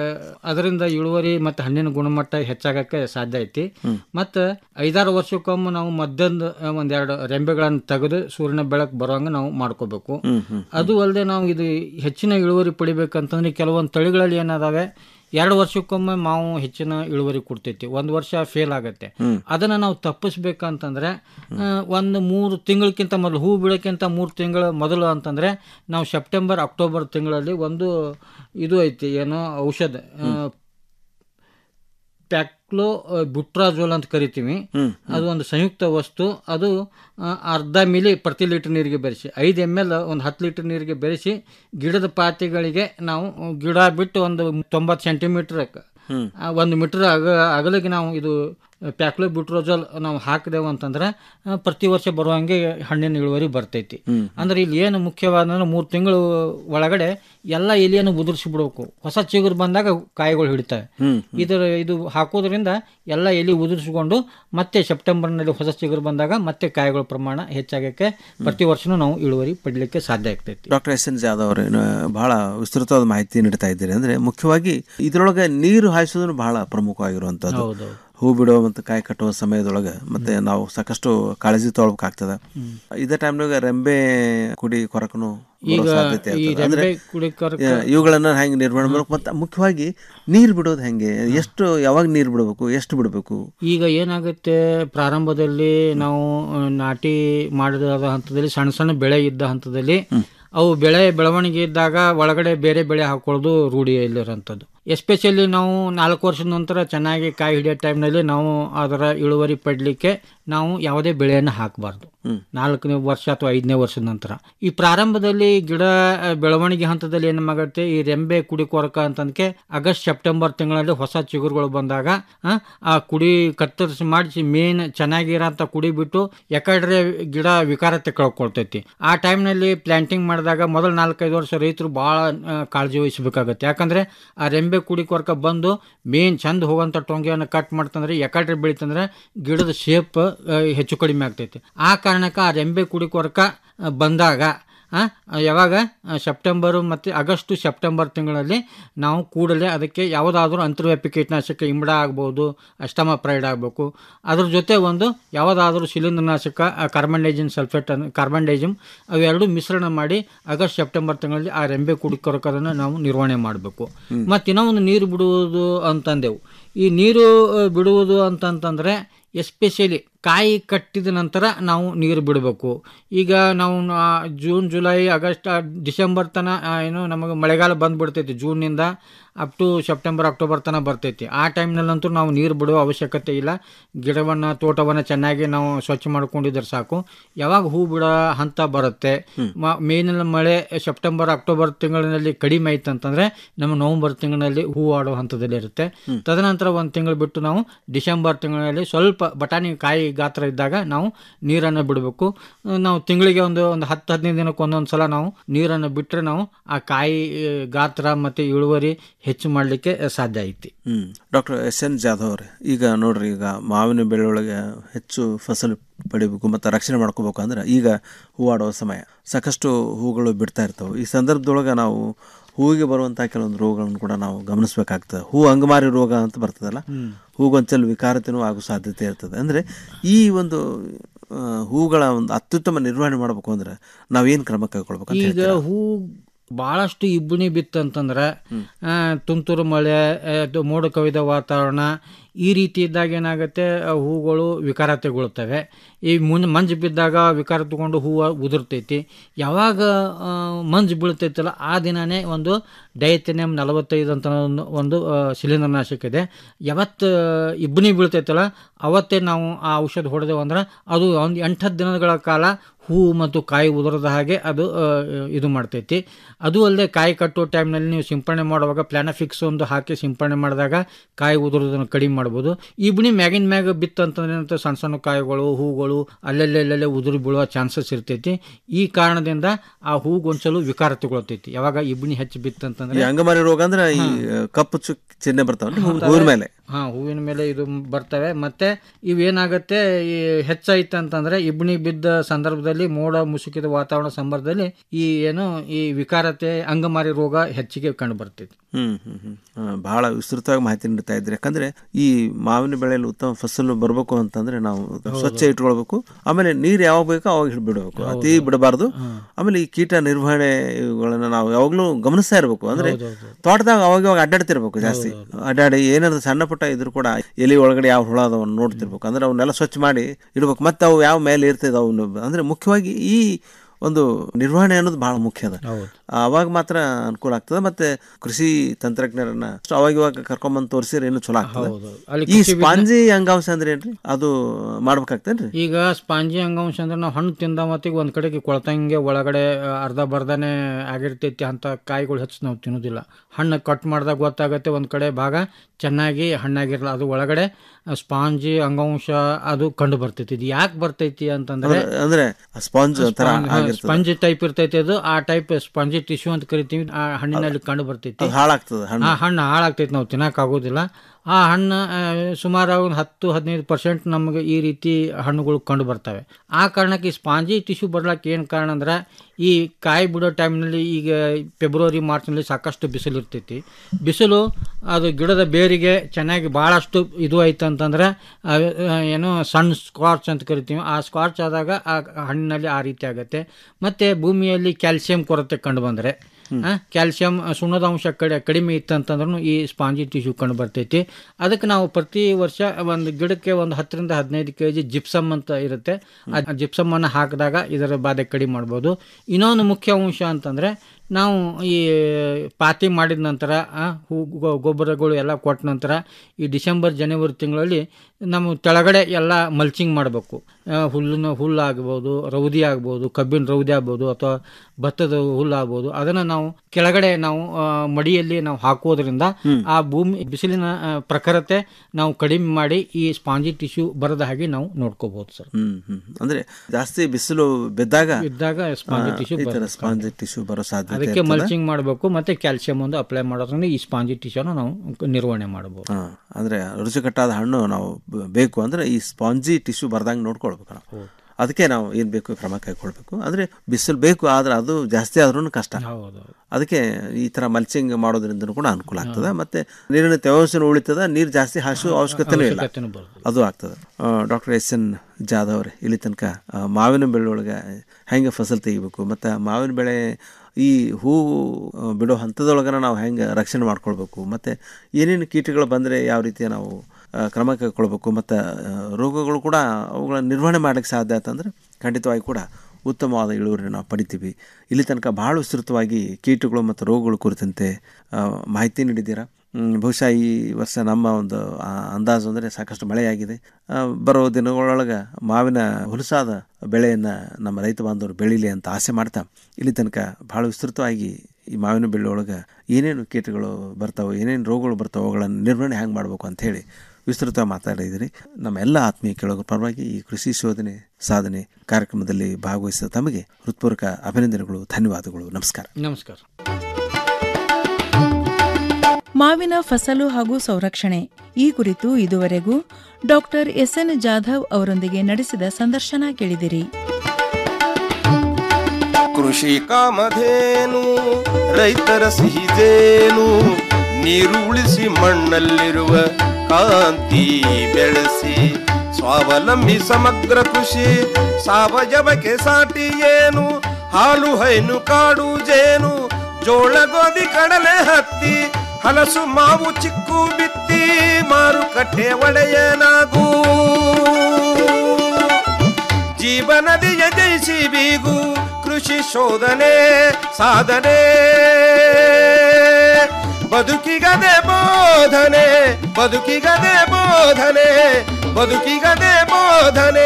ಅದರಿಂದ ಇಳುವರಿ ಮತ್ತು ಹಣ್ಣಿನ ಗುಣಮಟ್ಟ ಹೆಚ್ಚಾಗಕ್ಕೆ ಸಾಧ್ಯ ಐತಿ ಮತ್ತು ಐದಾರು ವರ್ಷಕ್ಕೊಮ್ಮೆ ನಾವು ಮದ್ದೊಂದು ಒಂದೆರಡು ರೆಂಬೆಗಳನ್ನು ತೆಗೆದು ಸೂರ್ಯನ ಬೆಳಕು ಬರೋಂಗೆ ನಾವು ಮಾಡ್ಕೋಬೇಕು ಅದು ಅಲ್ಲದೆ ನಾವು ಇದು ಹೆಚ್ಚಿನ ಇಳುವರಿ ಪಡಿಬೇಕಂತಂದ್ರೆ ಕೆಲವೊಂದು ತಳಿಗಳಲ್ಲಿ ಏನದಾವೆ ಎರಡು ವರ್ಷಕ್ಕೊಮ್ಮೆ ಮಾವು ಹೆಚ್ಚಿನ ಇಳುವರಿ ಕೊಡ್ತೈತಿ ಒಂದು ವರ್ಷ ಫೇಲ್ ಆಗತ್ತೆ ಅದನ್ನ ನಾವು ತಪ್ಪಿಸ್ಬೇಕಂತಂದ್ರೆ ಆ, ಒಂದು ಮೂರು ತಿಂಗಳಕ್ಕಿಂತ ಮೊದಲು ಹೂ ಬಿಡೋಕ್ಕಿಂತ ಮೂರು ತಿಂಗಳ ಮೊದಲು ಅಂತಂದ್ರೆ ನಾವು ಸೆಪ್ಟೆಂಬರ್ ಅಕ್ಟೋಬರ್ ತಿಂಗಳಲ್ಲಿ ಒಂದು ಇದು ಐತಿ ಏನೋ ಔಷಧ ಆ, ಪ್ಯಾಕ್ಲೋ ಬುಟ್ರಾಜೋಲ್ ಅಂತ ಕರಿತೀವಿ ಅದು ಒಂದು ಸಂಯುಕ್ತ ವಸ್ತು ಅದು ಆ, ಅರ್ಧ ಮಿಲಿ ಪ್ರತಿ ಲೀಟರ್ ನೀರಿಗೆ ಬೆರೆಸಿ ಐದು ಎಮ್ ಎಲ್ ಒಂದು ಹತ್ತು ಲೀಟರ್ ನೀರಿಗೆ ಬೆರೆಸಿ ಗಿಡದ ಪಾತಿಗಳಿಗೆ ನಾವು ಗಿಡ ಬಿಟ್ಟು ಒಂದು ತೊಂಬತ್ತು ಸೆಂಟಿಮೀಟರ್ ಒಂದು ಮೀಟರ್ ಅಗ ಅಗಲಿಗೆ ನಾವು ಇದು ಪ್ಯಾಕ್ಲೋ ಬ್ಯೂಟ್ರೋಜಲ್ ನಾವು ಹಾಕಿದೆವು ಅಂತಂದ್ರೆ ಆ, ಪ್ರತಿ ವರ್ಷ ಬರುವಂಗೆ ಹಣ್ಣಿನ ಇಳುವರಿ ಬರ್ತೈತಿ ಅಂದ್ರೆ ಇಲ್ಲಿ ಏನು ಮುಖ್ಯವಾದಂದ್ರೆ ಮೂರು ತಿಂಗಳು ಒಳಗಡೆ ಎಲ್ಲ ಎಲೆಯನ್ನು ಉದುರಿಸಿ ಬಿಡಬೇಕು ಹೊಸ ಚಿಗುರು ಬಂದಾಗ ಕಾಯಿಗಳು ಹಿಡಿತವೆ ಇದರ ಇದು ಹಾಕೋದ್ರಿಂದ ಎಲ್ಲ ಎಲೆ ಉದುರಿಸಿಕೊಂಡು ಮತ್ತೆ ಸೆಪ್ಟೆಂಬರ್ನಲ್ಲಿ ಹೊಸ ಚಿಗುರು ಬಂದಾಗ ಮತ್ತೆ ಕಾಯಿಗಳ ಪ್ರಮಾಣ ಹೆಚ್ಚಾಗಕ್ಕೆ ಪ್ರತಿ ವರ್ಷನೂ ನಾವು ಇಳುವರಿ ಪಡಲಿಕ್ಕೆ ಸಾಧ್ಯ ಆಗ್ತೈತಿ ಡಾಕ್ಟರ್ ಎಸ್ ಎನ್ ಜಾಧವ್ ಅವರು ಬಹಳ ವಿಸ್ತೃತವಾದ ಮಾಹಿತಿ ನೀಡ್ತಾ ಇದ್ದೀರಿ ಅಂದ್ರೆ ಮುಖ್ಯವಾಗಿ ಇದರೊಳಗೆ ನೀರು ಹಾಯಿಸೋದು ಬಹಳ ಪ್ರಮುಖವಾಗಿರುವಂಥದ್ದು ಹೌದು. ಹೂ ಬಿಡುವ ಮತ್ತು ಕಾಯಿ ಕಟ್ಟುವ ಸಮಯದೊಳಗೆ ಮತ್ತೆ ನಾವು ಸಾಕಷ್ಟು ಕಾಳಜಿ ತೊಗೊಳ್ಬೇಕಾಗ್ತದೆ ಇದೇ ಟೈಮ್ನಾಗ ರೆಂಬೆ ಕುಡಿ ಕೊರಕನು ಬರೋ ಈಗ ಸಾಧ್ಯತೆ ಈ ಇರ್ತದೆ. ಅಂದ್ರೆ ರೆಂಬೆ ಕುಡಿಕರ್ಕ- ಆ, ಇವುಗಳನ್ನ ಹೆಂಗೆ ನಿರ್ವಹಣೆ ಮಾಡ್ಬೇಕು ಮತ್ತೆ ಮುಖ್ಯವಾಗಿ ನೀರು ಬಿಡೋದು ಹೆಂಗೆ ಎಷ್ಟು ಯಾವಾಗ ನೀರು ಬಿಡಬೇಕು ಎಷ್ಟು ಬಿಡಬೇಕು ಈಗ ಏನಾಗುತ್ತೆ ಪ್ರಾರಂಭದಲ್ಲಿ ನಾವು ಆ, ನಾಟಿ ಮಾಡಿದ ಹಂತದಲ್ಲಿ ಸಣ್ಣ ಸಣ್ಣ ಬೆಳೆ ಇದ್ದ ಹಂತದಲ್ಲಿ ಅವು ಬೆಳೆ ಬೆಳವಣಿಗೆ ಇದ್ದಾಗ ಒಳಗಡೆ ಬೇರೆ ಬೆಳೆ ಹಾಕೊಳ್ಳೋದು ರೂಢಿಯಲ್ಲಿರೋಂಥದ್ದು ಎಸ್ಪೆಷಲಿ ನಾವು ನಾಲ್ಕು ವರ್ಷದ ನಂತರ ಚೆನ್ನಾಗಿ ಕಾಯಿ ಹಿಡಿಯೋ ಟೈಮ್ನಲ್ಲಿ ನಾವು ಅದರ ಇಳುವರಿ ಪಡಲಿಕ್ಕೆ ನಾವು ಯಾವುದೇ ಬೆಳೆಯನ್ನು ಹಾಕಬಾರ್ದು ನಾಲ್ಕನೇ ವರ್ಷ ಅಥವಾ ಐದನೇ ವರ್ಷದ ನಂತರ ಈ ಪ್ರಾರಂಭದಲ್ಲಿ ಗಿಡ ಆ, ಬೆಳವಣಿಗೆ ಹಂತದಲ್ಲಿ ಏನಾಗುತ್ತೆ ಈ ರೆಂಬೆ ಕುಡಿ ಕೊರಕ ಅಂತಂದಕ್ಕೆ ಆಗಸ್ಟ್ ಸೆಪ್ಟೆಂಬರ್ ತಿಂಗಳಲ್ಲಿ ಹೊಸ ಚಿಗುರುಗಳು ಬಂದಾಗ ಆ, ಆ ಕುಡಿ ಕತ್ತರಿಸಿ ಮಾಡಿಸಿ ಮೇನ್ ಚೆನ್ನಾಗಿರೋಂಥ ಕುಡಿ ಬಿಟ್ಟು ಯಾಕಂದ್ರೆ ಗಿಡ ವಿಕಾರತೆ ಕಳ್ಕೊಳ್ತೈತಿ ಆ ಟೈಮ್ನಲ್ಲಿ ಪ್ಲಾಂಟಿಂಗ್ ಮಾಡಿದಾಗ ಮೊದಲು ನಾಲ್ಕೈದು ವರ್ಷ ರೈತರು ಭಾಳ ಕಾಳಜಿ ವಹಿಸಬೇಕಾಗತ್ತೆ ಯಾಕಂದ್ರೆ ಆ ರೆಂಬೆ ಕುಡಿ ಕೊರಕ ಬಂದು ಮೇನ್ ಚಂದ ಹೋಗೋಂಥ ಟೊಂಗೆಯನ್ನು ಕಟ್ ಮಾಡ್ತಂದ್ರೆ ಯಾಕಡ್ರೆ ಬೆಳಿತಂದ್ರೆ ಗಿಡದ ಶೇಪ್ ಹೆಚ್ಚು ಕಡಿಮೆ ಆಗ್ತೈತಿ ಆ ಕಾರಣಕ್ಕೆ ಆ ರೆಂಬೆ ಕುಡಿ ಕೊರಕ ಆ, ಬಂದಾಗ ಆ, ಯಾವಾಗ ಆ, ಸೆಪ್ಟೆಂಬರು ಮತ್ತು ಆಗಸ್ಟು ಸೆಪ್ಟೆಂಬರ್ ತಿಂಗಳಲ್ಲಿ ನಾವು ಕೂಡಲೇ ಅದಕ್ಕೆ ಯಾವುದಾದ್ರೂ ಅಂತರ್ವ್ಯಾಪಿ ಕೀಟನಾಶಕ ಇಮ್ಡ ಆಗ್ಬೋದು ಅಷ್ಟಮ ಪ್ರೈಡ್ ಆಗಬೇಕು ಅದ್ರ ಜೊತೆ ಒಂದು ಯಾವುದಾದ್ರೂ ಶಿಲೀಂಧ್ರನಾಶಕ ಕಾರ್ಬನ್ಡೈಜಿನ್ ಸಲ್ಫೇಟ್ ಅನ್ನು ಕಾರ್ಬನ್ಡೈಜಿಮ್ ಅವೆರಡು ಮಿಶ್ರಣ ಮಾಡಿ ಆಗಸ್ಟ್ ಸೆಪ್ಟೆಂಬರ್ ತಿಂಗಳಲ್ಲಿ ಆ ರೆಂಬೆ ಕುಡಿಕೊರಕದನ್ನು ನಾವು ನಿರ್ವಹಣೆ ಮಾಡಬೇಕು ಮತ್ತು ಇನ್ನೂ ಒಂದು ನೀರು ಬಿಡುವುದು ಅಂತಂದೆವು ಈ ನೀರು ಆ, ಬಿಡುವುದು ಅಂತಂತಂದರೆ ಎಸ್ಪೆಷಲಿ ಕಾಯಿ ಕಟ್ಟಿದ ನಂತರ ನಾವು ನೀರು ಬಿಡಬೇಕು ಈಗ ನಾವು ಆ, ಜೂನ್ ಜುಲೈ ಆಗಸ್ಟ್ ಆ, ಡಿಸೆಂಬರ್ ತನ ಆ, ಏನು ನಮಗೆ ಮಳೆಗಾಲ ಬಂದ್ಬಿಡ್ತೈತಿ ಜೂನ್ನಿಂದ ಅಪ್ ಟು ಸೆಪ್ಟೆಂಬರ್ ಅಕ್ಟೋಬರ್ ತನಕ ಬರ್ತೈತಿ ಆ ಟೈಮ್ನಲ್ಲಂತೂ ನಾವು ನೀರು ಬಿಡುವ ಅವಶ್ಯಕತೆ ಇಲ್ಲ ಗಿಡವನ್ನು ತೋಟವನ್ನು ಚೆನ್ನಾಗಿ ನಾವು ಸ್ವಚ್ಛ ಮಾಡ್ಕೊಂಡಿದ್ರೆ ಸಾಕು ಯಾವಾಗ ಹೂ ಬಿಡೋ ಹಂತ ಬರುತ್ತೆ ಮ- ಮೇನಿನ ಮಳೆ ಸೆಪ್ಟೆಂಬರ್ ಅಕ್ಟೋಬರ್ ತಿಂಗಳಿನಲ್ಲಿ ಕಡಿಮೆ ಆಯ್ತು ಅಂತಂದ್ರೆ ನಮ್ಮ ನವೆಂಬರ್ ತಿಂಗಳಿನಲ್ಲಿ ಹೂ ಆಡೋ ಹಂತದಲ್ಲಿ ಇರುತ್ತೆ ತದನಂತರ ಒಂದು ತಿಂಗಳು ಬಿಟ್ಟು ನಾವು ಡಿಸೆಂಬರ್ ತಿಂಗಳಲ್ಲಿ ಸ್ವಲ್ಪ ಬಟಾಣಿ ಕಾಯಿ ಗಾತ್ರ ಇದ್ದಾಗ ನಾವು ನೀರನ್ನು ಬಿಡಬೇಕು ನಾವು ತಿಂಗಳಿಗೆ ಒಂದು ಒಂದು ಹತ್ತು ಹದಿನೈದು ದಿನಕ್ಕೆ ಒಂದೊಂದು ಸಲ ನಾವು ನೀರನ್ನು ಬಿಟ್ಟರೆ ನಾವು ಆ ಕಾಯಿ ಆ, ಗಾತ್ರ ಮತ್ತು ಇಳುವರಿ ಹೆಚ್ಚು ಮಾಡಲಿಕ್ಕೆ ಸಾಧ್ಯ ಐತಿ ಹ್ಮ್ ಡಾಕ್ಟರ್ ಎಸ್ ಎನ್ ಜಾಧವ್ ಅವ್ರೆ ಈಗ ನೋಡ್ರಿ ಈಗ ಮಾವಿನ ಬೆಳೆ ಒಳಗೆ ಹೆಚ್ಚು ಫಸಲು ಪಡಿಬೇಕು ಮತ್ತು ರಕ್ಷಣೆ ಮಾಡ್ಕೋಬೇಕು ಅಂದ್ರೆ ಈಗ ಹೂವಾಡುವ ಸಮಯ ಸಾಕಷ್ಟು ಹೂಗಳು ಬಿಡ್ತಾ ಇರ್ತವೆ ಈ ಸಂದರ್ಭದೊಳಗೆ ನಾವು ಹೂವಿಗೆ ಬರುವಂಥ ಕೆಲವೊಂದು ರೋಗಗಳನ್ನು ಕೂಡ ನಾವು ಗಮನಿಸಬೇಕಾಗ್ತದೆ ಹೂ ಅಂಗಮಾರಿ ರೋಗ ಅಂತ ಬರ್ತದಲ್ಲ ಹೂಗೊಂಚಲು ವಿಕಾರತೆನೂ ಆಗೋ ಸಾಧ್ಯತೆ ಇರ್ತದೆ ಅಂದರೆ ಈ ಒಂದು ಆ, ಹೂಗಳ ಒಂದು ಅತ್ಯುತ್ತಮ ನಿರ್ವಹಣೆ ಮಾಡಬೇಕು ಅಂದ್ರೆ ನಾವೇನು ಕ್ರಮ ಕೈಗೊಳ್ಬೇಕು ಅಂತ ಈಗ ಹೇಳ್ತೀರಾ? ಹೂ ಭಾಳಷ್ಟು ಇಬ್ಬನಿ ಬಿತ್ತಂತಂದ್ರೆ ಆ, ತುಂತುರು ಮಳೆ ಆ, ಅದು ಮೋಡ ಕವಿದ ವಾತಾವರಣ ಈ ರೀತಿ ಇದ್ದಾಗ ಏನಾಗುತ್ತೆ ಆ ಹೂಗಳು ವಿಕಾರತೆಗೊಳ್ತವೆ ಈ ಮುನ್ ಮಂಜು ಬಿದ್ದಾಗ ವಿಕಾರ ತಗೊಂಡು ಹೂವು ಉದುರ್ತೈತಿ ಯಾವಾಗ ಆ, ಮಂಜು ಬೀಳ್ತೈತಲ್ಲ ಆ ದಿನನೇ ಒಂದು ಡೈಥೆನಿಯಮ್ ನಲವತ್ತೈದು ಅಂತ ಒಂದು- ಒಂದು ಆ, ಶಿಲೀಂಧ್ರನಾಶಕ ಇದೆ ಯಾವತ್ತು ಇಬ್ಬನಿ ಬೀಳ್ತೈತಲ್ಲ ಅವತ್ತೇ ನಾವು ಆ ಔಷಧ ಹೊಡೆದೆವು ಅಂದ್ರೆ ಅದು ಒಂದು ಎಂಟು ಹತ್ತು ದಿನಗಳ ಕಾಲ ಹೂ ಮತ್ತು ಕಾಯಿ ಉದುರದ ಹಾಗೆ ಅದು ಆ, ಇದು ಮಾಡ್ತೈತಿ ಅದು ಅಲ್ಲದೆ ಕಾಯಿ ಕಟ್ಟೋ ಟೈಮ್ನಲ್ಲಿ ನೀವು ಸಿಂಪಡಣೆ ಮಾಡುವಾಗ ಪ್ಲಾನಫಿಕ್ಸ್ ಒಂದು ಹಾಕಿ ಸಿಂಪಡಣೆ ಮಾಡಿದಾಗ ಕಾಯಿ ಉದುರೋದನ್ನು ಕಡಿಮೆ ಮಾಡ್ಬೋದು ಇಬ್ಬನಿ ಮ್ಯಾಗಿನ ಮ್ಯಾಗ ಬಿತ್ತಂತಂದ್ರೆ ಏನಂತ ಸಣ್ಣ ಸಣ್ಣ ಕಾಯಿಗಳು ಹೂಗಳು ಅಲ್ಲಲ್ಲೇ ಅಲ್ಲಲ್ಲೇ ಉದುರು ಬೀಳುವ ಚಾನ್ಸಸ್ ಇರ್ತೈತಿ ಈ ಕಾರಣದಿಂದ ಆ ಹೂಗೊಂಚಲು ವಿಕಾರತೆಗೊಳ್ತೈತಿ ಯಾವಾಗ ಇಬ್ಬನಿ ಹೆಚ್ಚು ಈ ಬಿತ್ತಂತಂದ್ರೆ ಅಂಗಮಾರಿ ರೋಗ ಅಂದ್ರೆ ಈ ಕಪ್ಪು ಚುಕ್ ಚಿಹ್ನೆ ಬರ್ತಾವಲ್ಲ ಹೂವಿನ ಮೇಲೆ ಹಾ ಹೂವಿನ ಮೇಲೆ ಇದು ಬರ್ತವೆ ಮತ್ತೆ ಇವೇನಾಗತ್ತೆ ಈ ಹೆಚ್ಚಾಯ್ತು ಅಂತಂದ್ರೆ ಇಬ್ಬನಿ ಬಿದ್ದ ಸಂದರ್ಭದಲ್ಲಿ ಮೋಡ ಮುಸುಕಿದ ವಾತಾವರಣ ಸಂದರ್ಭದಲ್ಲಿ ಈ ಏನು ಈ ವಿಕಾರತೆ ಅಂಗಮಾರಿ ರೋಗ ಹೆಚ್ಚಿಗೆ ಕಂಡು ಬರ್ತೈತಿ ಹ್ಮ್ ಹ್ಮ್ ಹ್ಮ್ ಆ, ಬಹಳ ವಿಸ್ತೃತವಾಗಿ ಮಾಹಿತಿ ನೀಡ್ತಾ ಇದ್ರಿ ಯಾಕಂದ್ರೆ ಈ ಮಾವಿನ ಬೆಳೆಯಲ್ಲಿ ಉತ್ತಮ ಫಸಲು ಬರಬೇಕು ಅಂತಂದ್ರೆ ನಾವು ಸ್ವಚ್ಛ ಇಟ್ಕೊಳ್ಬೇಕು ಆಮೇಲೆ ನೀರು ಯಾವಾಗ ಬೇಕೋ ಅವಾಗ ಹಿಡ್ಬಿಡ್ಬೇಕು ಅತಿ ಬಿಡಬಾರ್ದು ಆಮೇಲೆ ಈ ಕೀಟ ನಿರ್ವಹಣೆ ಇವುಗಳನ್ನ ನಾವು ಯಾವಾಗ್ಲೂ ಗಮನಿಸ್ತಾ ಇರ್ಬೇಕು ಅಂದ್ರೆ ತೋಟದಾಗ ಅವಾಗ ಅವಾಗ ಅಡ್ಡಾಡ್ತಿರ್ಬೇಕು ಜಾಸ್ತಿ ಅಡ್ಡಾಡಿ ಏನಾದ್ರು ಸಣ್ಣ ಪುಟ್ಟ ಇದ್ರು ಕೂಡ ಎಲಿ ಒಳಗಡೆ ಯಾವ ಹುಳ ಅದಾವನ್ನ ನೋಡ್ತಿರ್ಬೇಕು ಅಂದ್ರೆ ಅವನ್ನೆಲ್ಲ ಸ್ವಚ್ಛ ಮಾಡಿ ಇಡ್ಬೇಕು ಮತ್ತೆ ಅವು ಯಾವ ಮೇಲೆ ಇರ್ತದೆ ಅವನು ಅಂದ್ರೆ ಮುಖ್ಯವಾಗಿ ಈ ಒಂದು ನಿರ್ವಹಣೆ ಅನ್ನೋದು ಬಹಳ ಮುಖ್ಯ ಅದ ಅವಾಗ ಮಾತ್ರ ಅನುಕೂಲ ಆಗ್ತದೆ ಮತ್ತೆ ಕೃಷಿ ತಂತ್ರಜ್ಞರನ್ನ ಅವಾಗ ಇವಾಗ ಕರ್ಕೊಂಬಂದ್ ತೋರಿಸಿದ್ರೆ ಇನ್ನೂ ಚಲೋ ಆಗ್ತದೆ ಅಲ್ಲಿ ಈ ಕೃಷಿ ಸ್ಪಾಂಜಿ ಅಂಗಾಂಶ ಅಂದ್ರೆ ಏನ್ರಿ ಅದು ಮಾಡ್ಬೇಕಾಗ್ತೇನ್ರಿ ಈಗ ಸ್ಪಾಂಜಿ ಅಂಗಾಂಶ ಅಂದ್ರೆ ನಾವು ಹಣ್ಣು ತಿಂದ ಮತ್ತಿಗೆ ಒಂದ್ ಕಡೆಗೆ ಕೊಳತಂಗೆ ಒಳಗಡೆ ಆ, ಅರ್ಧ ಬರ್ಧನೆ ಆಗಿರ್ತೈತಿ ಅಂತ ಕಾಯಿಗಳು ಹೆಚ್ಚು ನಾವು ತಿನ್ನೋದಿಲ್ಲ ಹಣ್ಣು ಕಟ್ ಮಾಡಿದಾಗ ಗೊತ್ತಾಗತ್ತೆ ಒಂದ್ ಕಡೆ ಭಾಗ ಚೆನ್ನಾಗಿ ಹಣ್ಣಾಗಿರಲ್ಲ ಅದು ಒಳಗಡೆ ಸ್ಪಾಂಜಿ ಅಂಗಾಂಶ ಅದು ಕಂಡು ಬರ್ತೈತಿ ಇದು ಯಾಕೆ ಬರ್ತೈತಿ ಅಂತಂದ್ರೆ ಅಂದ್ರೆ- ಅಂದ್ರೆ ಸ್ಪಾಂಜ್ ತರ ಆಗಿರ್ತದೆ ಸ್ಪಂಜ್ ಟೈಪ್ ಇರ್ತೈತಿ ಅದು ಆ ಟೈಪ್ ಸ್ಪಂಜಿ ಟಿಶ್ಯೂ ಅಂತ ಕರಿತೀವಿ ಆ ಹಣ್ಣಿನಲ್ಲಿ ಕಂಡು ಬರ್ತೈತಿ ಅದು ಹಾಳಾಗ್ತದೆ ಹಣ್ಣು ಆ ಹಣ್ಣು ಹಾಳಾಗ್ತೈತಿ ನಾವು ತಿನ್ನಕ್ ಆಗೋದಿಲ್ಲ ಆ ಹಣ್ಣು ಆ, ಸುಮಾರು ಒಂದು ಹತ್ತು ಹದಿನೈದು ಪರ್ಸೆಂಟ್ ನಮಗೆ ಈ ರೀತಿ ಹಣ್ಣುಗಳು ಕಂಡು ಬರ್ತವೆ ಆ ಕಾರಣಕ್ಕೆ ಈ ಸ್ಪಾಂಜಿ ಟಿಶ್ಯೂ ಬರ್ಲಿಕ್ಕೆ ಏನು ಕಾರಣ ಅಂದ್ರೆ ಈ ಕಾಯಿ ಬಿಡೋ ಟೈಮ್ನಲ್ಲಿ ಈಗ ಫೆಬ್ರವರಿ ಮಾರ್ಚ್ನಲ್ಲಿ ಸಾಕಷ್ಟು ಬಿಸಿಲು ಇರ್ತೈತಿ ಬಿಸಿಲು ಅದು ಗಿಡದ ಬೇರಿಗೆ ಚೆನ್ನಾಗಿ ಭಾಳಷ್ಟು ಇದು ಆಯ್ತು ಅಂತಂದ್ರೆ ಆ, ಆ, ಏನೋ ಸಣ್ಣ ಸ್ಕಾರ್ಚ್ ಅಂತ ಕರಿತೀವಿ ಆ ಸ್ಕಾರ್ಚ್ ಆದಾಗ ಆ ಹಣ್ಣಿನಲ್ಲಿ ಆ ರೀತಿ ಆಗುತ್ತೆ ಮತ್ತು ಭೂಮಿಯಲ್ಲಿ ಕ್ಯಾಲ್ಸಿಯಂ ಕೊರತೆ ಕಂಡು ಬಂದರೆ ಕ್ಯಾಲ್ಸಿಯಂ ಸುಣ್ಣದ ಅಂಶ ಕಡೆ ಕಡಿಮೆ ಇತ್ತು ಅಂತಂದ್ರೂ ಈ ಸ್ಪಾಂಜಿ ಟಿಶ್ಯೂ ಕಂಡು ಬರ್ತೈತಿ ಅದಕ್ಕೆ ನಾವು ಪ್ರತಿ ವರ್ಷ ಒಂದು ಗಿಡಕ್ಕೆ ಒಂದು ಹತ್ತರಿಂದ ಹದಿನೈದು ಕೆ ಜಿ ಜಿಪ್ಸಮ್ ಅಂತ ಇರುತ್ತೆ ಆ ಜಿಪ್ಸಮ್ಮನ್ನು ಹಾಕಿದಾಗ ಇದರ ಬಾಧೆ ಕಡಿಮೆ ಮಾಡ್ಬೋದು ಇನ್ನೊಂದು ಮುಖ್ಯ ಅಂಶ ಅಂತಂದರೆ ನಾವು ಈ ಪಾತಿ ಮಾಡಿದ ನಂತರ ಆ, ಹೂ ಗೊ- ಗೊಬ್ಬರಗಳು ಎಲ್ಲ ಕೊಟ್ಟ ನಂತರ ಈ ಡಿಸೆಂಬರ್ ಜನವರಿ ತಿಂಗಳಲ್ಲಿ ನಮ್ಮ ಕೆಳಗಡೆ ಎಲ್ಲ ಮಲ್ಚಿಂಗ್ ಮಾಡಬೇಕು ಹುಲ್ಲಿನ ಹುಲ್ಲು ಆಗ್ಬೋದು ರೌದಿ ಆಗ್ಬೋದು ಕಬ್ಬಿನ ರೌದಿ ಆಗ್ಬೋದು ಅಥವಾ ಭತ್ತದ ಹುಲ್ಲು ಆಗ್ಬೋದು ಅದನ್ನು ನಾವು ಕೆಳಗಡೆ ನಾವು ಆ, ಮಡಿಯಲ್ಲಿ ನಾವು ಹಾಕೋದ್ರಿಂದ ಆ ಭೂಮಿ ಬಿಸಿಲಿನ ಆ, ಪ್ರಖರತೆ ನಾವು ಕಡಿಮೆ ಮಾಡಿ ಈ ಸ್ಪಾಂಜಿ ಟಿಶ್ಯೂ ಬರದ ಹಾಗೆ ನಾವು ನೋಡ್ಕೋಬಹುದು ಸರ್ ಹ್ಮ್ ಹ್ಮ್ ಅಂದ್ರೆ ಜಾಸ್ತಿ ಬಿಸಿಲು ಬಿದ್ದಾಗ ಬಿದ್ದಾಗ ಸ್ಪಾಂಜಿ ಆ, ಟಿಶ್ಯೂ ಈ ತರ ಬರುತ್ತೆ. ಸ್ಪಾಂಜಿ ಟಿಶ್ಯೂ ಬರೋ ಸಾಧ್ಯತೆ ಅದಕ್ಕೆ ಇರ್ತದೆ. ಮಲ್ಚಿಂಗ್ ಮಾಡಬೇಕು ಮತ್ತೆ ಕ್ಯಾಲ್ಸಿಯಂ ಒಂದು ಅಪ್ಲೈ ಮಾಡೋದ್ರಿಂದ ಈ ಸ್ಪಾಂಜಿ ಟಿಶ್ಯೂನ ನಾವು ನಿರ್ವಹಣೆ ಮಾಡಬಹುದು ಹಾ, ಅಂದ್ರೆ ರುಚಿಕಟ್ಟಾದ ಹಣ್ಣು ನಾವು ಬ- ಬೇಕು ಅಂದ್ರೆ ಈ ಸ್ಪಾಂಜಿ ಟಿಶ್ಯೂ ಬರ್ದಂಗೆ ನೋಡ್ಕೊಳ್ಬೇಕು ನಾವು ಅದಕ್ಕೆ ನಾವು ಏನ್ ಬೇಕು ಕ್ರಮ ಕೈಗೊಳ್ಬೇಕು ಅಂದ್ರೆ ಬಿಸಿಲು ಬೇಕು ಆದ್ರೆ ಅದು ಜಾಸ್ತಿ ಆದ್ರೂ ಕಷ್ಟ ಅದಕ್ಕೆ ಈ ತರ ಮಲ್ಚಿಂಗ್ ಮಾಡೋದ್ರಿಂದ ಕೂಡ ಅನುಕೂಲ ಆಗ್ತದೆ ಮತ್ತೆ ನೀರಿನ ತೇವಾಂಶನೂ ಉಳಿತದ ನೀರು ಜಾಸ್ತಿ ಹಾಸು ಅವಶ್ಯಕತೆನೂ ಇಲ್ಲ ಅವಶ್ಯಕತೆನೂ ಬರ್ತದೆ. ಅದು ಆಗ್ತದೆ ಡಾಕ್ಟರ್ ಎಸ್ ಎನ್ ಜಾಧವ್ ಅವ್ರೆ ಇಲ್ಲಿ ತನಕ ಆ, ಮಾವಿನ ಬೆಳೆ ಒಳಗೆ ಹೆಂಗೆ ಫಸಲ್ ತೆಗಿಬೇಕು ಮತ್ತು ಮಾವಿನ ಬೆಳೆ ಈ ಹೂವು ಆ, ಬಿಡೋ ಹಂತದೊಳಗನ ನಾವು ಹೆಂಗೆ ರಕ್ಷಣೆ ಮಾಡ್ಕೊಳ್ಬೇಕು ಮತ್ತು ಏನೇನು ಕೀಟಗಳು ಬಂದರೆ ಯಾವ ರೀತಿ ನಾವು ಆ, ಕ್ರಮ ಕೈಗೊಳ್ಬೇಕು ಮತ್ತು ರೋಗಗಳು ಕೂಡ ಅವುಗಳ ನಿರ್ವಹಣೆ ಮಾಡಲಿಕ್ಕೆ ಸಾಧ್ಯ ಆಯ್ತಂದ್ರೆ ಖಂಡಿತವಾಗಿ ಕೂಡ ಉತ್ತಮವಾದ ಇಳುವರಿ ನಾವು ಪಡಿತೀವಿ ಇಲ್ಲಿ ತನಕ ಬಹಳ ವಿಸ್ತೃತವಾಗಿ ಕೀಟಗಳು ಮತ್ತು ರೋಗಗಳು ಕುರಿತಂತೆ ಆ, ಮಾಹಿತಿ ನೀಡಿದ್ದೀರಾ ಹ್ಮ್, ಬಹುಶಃ ಈ ವರ್ಷ ನಮ್ಮ ಒಂದು ಆ, ಅಂದಾಜು ಅಂದರೆ ಸಾಕಷ್ಟು ಮಳೆಯಾಗಿದೆ ಆ, ಬರೋ ದಿನಗಳೊಳಗೆ ಮಾವಿನ ಹುಲಸಾದ ಬೆಳೆಯನ್ನು ನಮ್ಮ ರೈತ ಬಾಂಧವರು ಬೆಳೀಲಿ ಅಂತ ಆಸೆ ಮಾಡ್ತಾ ಇಲ್ಲಿ ತನಕ ಭಾಳ ವಿಸ್ತೃತವಾಗಿ ಈ ಮಾವಿನ ಬೆಳೆ ಒಳಗೆ ಏನೇನು ಕೀಟಗಳು ಬರ್ತಾವೆ ಏನೇನು ರೋಗಗಳು ಬರ್ತಾವೆ ಅವುಗಳನ್ನು ನಿರ್ವಹಣೆ ಹೆಂಗೆ ಮಾಡಬೇಕು ಅಂತ ಹೇಳಿ ವಿಸ್ತೃತ ಮಾತಾಡಿದಿರಿ ನಮ್ಮ ಎಲ್ಲ ಆತ್ಮೀಯ ಕೇಳೋದ್ರ ಪರವಾಗಿ ಈ ಕೃಷಿ ಶೋಧನೆ ಸಾಧನೆ ಕಾರ್ಯಕ್ರಮದಲ್ಲಿ ಭಾಗವಹಿಸಿದ ತಮಗೆ ಹೃತ್ಪೂರ್ವಕ ಅಭಿನಂದನೆಗಳು ಧನ್ಯವಾದಗಳು ನಮಸ್ಕಾರ ನಮಸ್ಕಾರ ಮಾವಿನ ಫಸಲು ಹಾಗೂ ಸಂರಕ್ಷಣೆ ಈ ಕುರಿತು ಇದುವರೆಗೂ ಡಾಕ್ಟರ್ ಎಸ್ ಎನ್ ಜಾಧವ್ ಅವರೊಂದಿಗೆ ನಡೆಸಿದ ಸಂದರ್ಶನ ಕೇಳಿದಿರಿ ಕೃಷಿ ಕಾಮಧೇನು ರೈತರ ಸಿಹಿದೇನು ನೀರು ಉಳಿಸಿ ಮಣ್ಣಲ್ಲಿರುವ ಕಾಂತಿ ಬೆಳೆಸಿ ಸ್ವಾವಲಂಬಿ ಸಮಗ್ರ ಕೃಷಿ ಸಾವಯವಕ್ಕೆ ಸಾಟಿ ಏನು ಹಾಲು ಹೈನು ಕಾಡು ಜೇನು ಜೋಳ ಗೋಧಿ ಕಡಲೆ ಹತ್ತಿ ಹಲಸು ಮಾವು ಚಿಕ್ಕು ಬಿತ್ತಿ ಮಾರುಕಟ್ಟೆ ಒಡೆಯನಾಗೂ ಜೀವನದಿಯ ಜಯಿಸಿ ಬೀಗು ಕೃಷಿ ಶೋಧನೆ ಸಾಧನೆ ಬದುಕಿಗದೆ ಬೋಧನೆ ಬದುಕಿಗದೆ ಬೋಧನೆ ಬದುಕಿಗದೆ ಬೋಧನೆ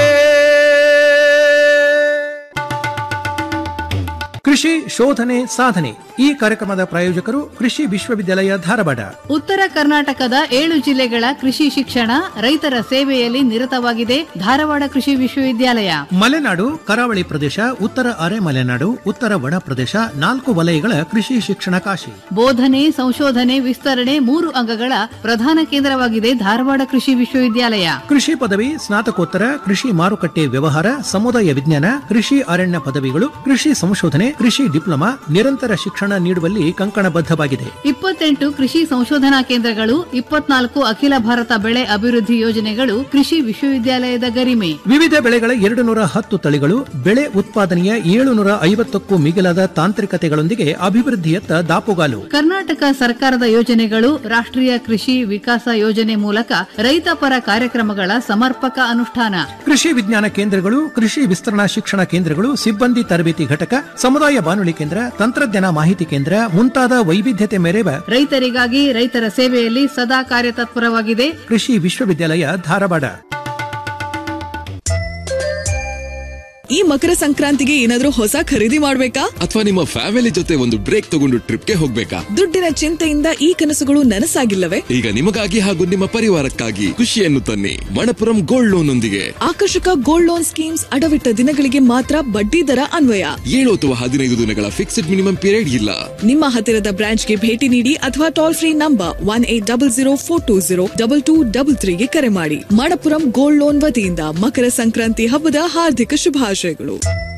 ಕೃಷಿ ಶೋಧನೆ ಸಾಧನೆ ಈ ಕಾರ್ಯಕ್ರಮದ ಪ್ರಾಯೋಜಕರು ಕೃಷಿ ವಿಶ್ವವಿದ್ಯಾಲಯ ಧಾರವಾಡ ಉತ್ತರ ಕರ್ನಾಟಕದ ಏಳು ಜಿಲ್ಲೆಗಳ ಕೃಷಿ ಶಿಕ್ಷಣ ರೈತರ ಸೇವೆಯಲ್ಲಿ ನಿರತವಾಗಿದೆ ಧಾರವಾಡ ಕೃಷಿ ವಿಶ್ವವಿದ್ಯಾಲಯ ಮಲೆನಾಡು ಕರಾವಳಿ ಪ್ರದೇಶ ಉತ್ತರ ಅರೆ ಮಲೆನಾಡು ಉತ್ತರ ಒಣ ಪ್ರದೇಶ ನಾಲ್ಕು ವಲಯಗಳ ಕೃಷಿ ಶಿಕ್ಷಣ ಕಾಶಿ ಬೋಧನೆ ಸಂಶೋಧನೆ ವಿಸ್ತರಣೆ ಮೂರು ಅಂಗಗಳ ಪ್ರಧಾನ ಕೇಂದ್ರವಾಗಿದೆ ಧಾರವಾಡ ಕೃಷಿ ವಿಶ್ವವಿದ್ಯಾಲಯ ಕೃಷಿ ಪದವಿ ಸ್ನಾತಕೋತ್ತರ ಕೃಷಿ ಮಾರುಕಟ್ಟೆ ವ್ಯವಹಾರ ಸಮುದಾಯ ವಿಜ್ಞಾನ ಕೃಷಿ ಅರಣ್ಯ ಪದವಿಗಳು ಕೃಷಿ ಸಂಶೋಧನೆ ಕೃಷಿ ಡಿಪ್ಲೊಮಾ ನಿರಂತರ ಶಿಕ್ಷಣ ನೀಡುವಲ್ಲಿ ಕಂಕಣಬದ್ಧವಾಗಿದೆ ಇಪ್ಪತ್ತೆಂಟು ಕೃಷಿ ಸಂಶೋಧನಾ ಕೇಂದ್ರಗಳು ಇಪ್ಪತ್ನಾಲ್ಕು ಅಖಿಲ ಭಾರತ ಬೆಳೆ ಅಭಿವೃದ್ಧಿ ಯೋಜನೆಗಳು ಕೃಷಿ ವಿಶ್ವವಿದ್ಯಾಲಯದ ಗರಿಮೆ ವಿವಿಧ ಬೆಳೆಗಳ ಎರಡು ನೂರ ಹತ್ತು ತಳಿಗಳು ಬೆಳೆ ಉತ್ಪಾದನೆಯ ಏಳುನೂರ ಐವತ್ತಕ್ಕೂ ಮಿಗಿಲಾದ ತಾಂತ್ರಿಕತೆಗಳೊಂದಿಗೆ ಅಭಿವೃದ್ಧಿಯತ್ತ ದಾಪುಗಾಲು ಕರ್ನಾಟಕ ಸರ್ಕಾರದ ಯೋಜನೆಗಳು ರಾಷ್ಟ್ರೀಯ ಕೃಷಿ ವಿಕಾಸ ಯೋಜನೆ ಮೂಲಕ ರೈತ ಪರ ಕಾರ್ಯಕ್ರಮಗಳ ಸಮರ್ಪಕ ಅನುಷ್ಠಾನ ಕೃಷಿ ವಿಜ್ಞಾನ ಕೇಂದ್ರಗಳು ಕೃಷಿ ವಿಸ್ತರಣಾ ಶಿಕ್ಷಣ ಕೇಂದ್ರಗಳು ಸಿಬ್ಬಂದಿ ತರಬೇತಿ ಘಟಕ ಸಮುದಾಯ ಬಾನುಲಿ ಕೇಂದ್ರ ತಂತ್ರಜ್ಞಾನ ಮಾಹಿತಿ ಕೇಂದ್ರ ಮುಂತಾದ ವೈವಿಧ್ಯತೆ ಮೆರೆವ ರೈತರಿಗಾಗಿ ರೈತರ ಸೇವೆಯಲ್ಲಿ ಸದಾ ಕಾರ್ಯತತ್ಪರವಾಗಿದೆ ಕೃಷಿ ವಿಶ್ವವಿದ್ಯಾಲಯ ಧಾರವಾಡ ಈ ಮಕರ ಸಂಕ್ರಾಂತಿಗೆ ಏನಾದ್ರೂ ಹೊಸ ಖರೀದಿ ಮಾಡ್ಬೇಕಾ ಅಥವಾ ನಿಮ್ಮ ಫ್ಯಾಮಿಲಿ ಜೊತೆ ಒಂದು ಬ್ರೇಕ್ ತಗೊಂಡು ಟ್ರಿಪ್ಗೆ ಹೋಗ್ಬೇಕಾ ದುಡ್ಡಿನ ಚಿಂತೆಯಿಂದ ಈ ಕನಸುಗಳು ನನಸಾಗಿಲ್ಲವೇ ಈಗ ನಿಮಗಾಗಿ ಹಾಗೂ ನಿಮ್ಮ ಪರಿವಾರಕ್ಕಾಗಿ ಖುಷಿಯನ್ನು ತನ್ನಿ ಮಣಪುರಂ ಗೋಲ್ಡ್ ಲೋನ್ ಒಂದಿಗೆ ಆಕರ್ಷಕ ಗೋಲ್ಡ್ ಲೋನ್ ಸ್ಕೀಮ್ಸ್ ಅಡವಿಟ್ಟ ದಿನಗಳಿಗೆ ಮಾತ್ರ ಬಡ್ಡಿ ದರ ಅನ್ವಯ ಏಳು ಅಥವಾ ಹದಿನೈದು ದಿನಗಳ ಫಿಕ್ಸ್ಡ್ ಮಿನಿಮಮ್ ಪೀರಿಯಡ್ ಇಲ್ಲ ನಿಮ್ಮ ಹತ್ತಿರದ ಬ್ರಾಂಚ್ಗೆ ಭೇಟಿ ನೀಡಿ ಅಥವಾ toll free number one eight double zero four two zero double two double ತ್ರೀಗೆ ಕರೆ ಮಾಡಿ ಮಣಪುರಂ ಗೋಲ್ಡ್ ಲೋನ್ ವತಿಯಿಂದ ಮಕರ ಸಂಕ್ರಾಂತಿ ಹಬ್ಬದ ಹಾರ್ದಿಕ ಶುಭಾಶಯಗಳು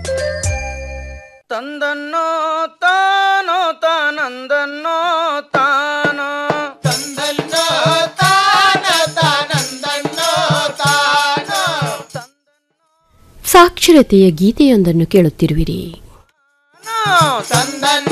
ತಂದನ್ನೋ ತಾನೋ ತಾನಂದನ್ನೋ ತಾನೋ ತಂದನ್ನೋ ತಾನ ತಾನಂದನ್ನೋ ತಾನೋ ಸಾಕ್ಷರತೆಯ ಗೀತೆಯೊಂದನ್ನು ಕೇಳುತ್ತಿರುವಿರಿ ತಂದನ್ನೋ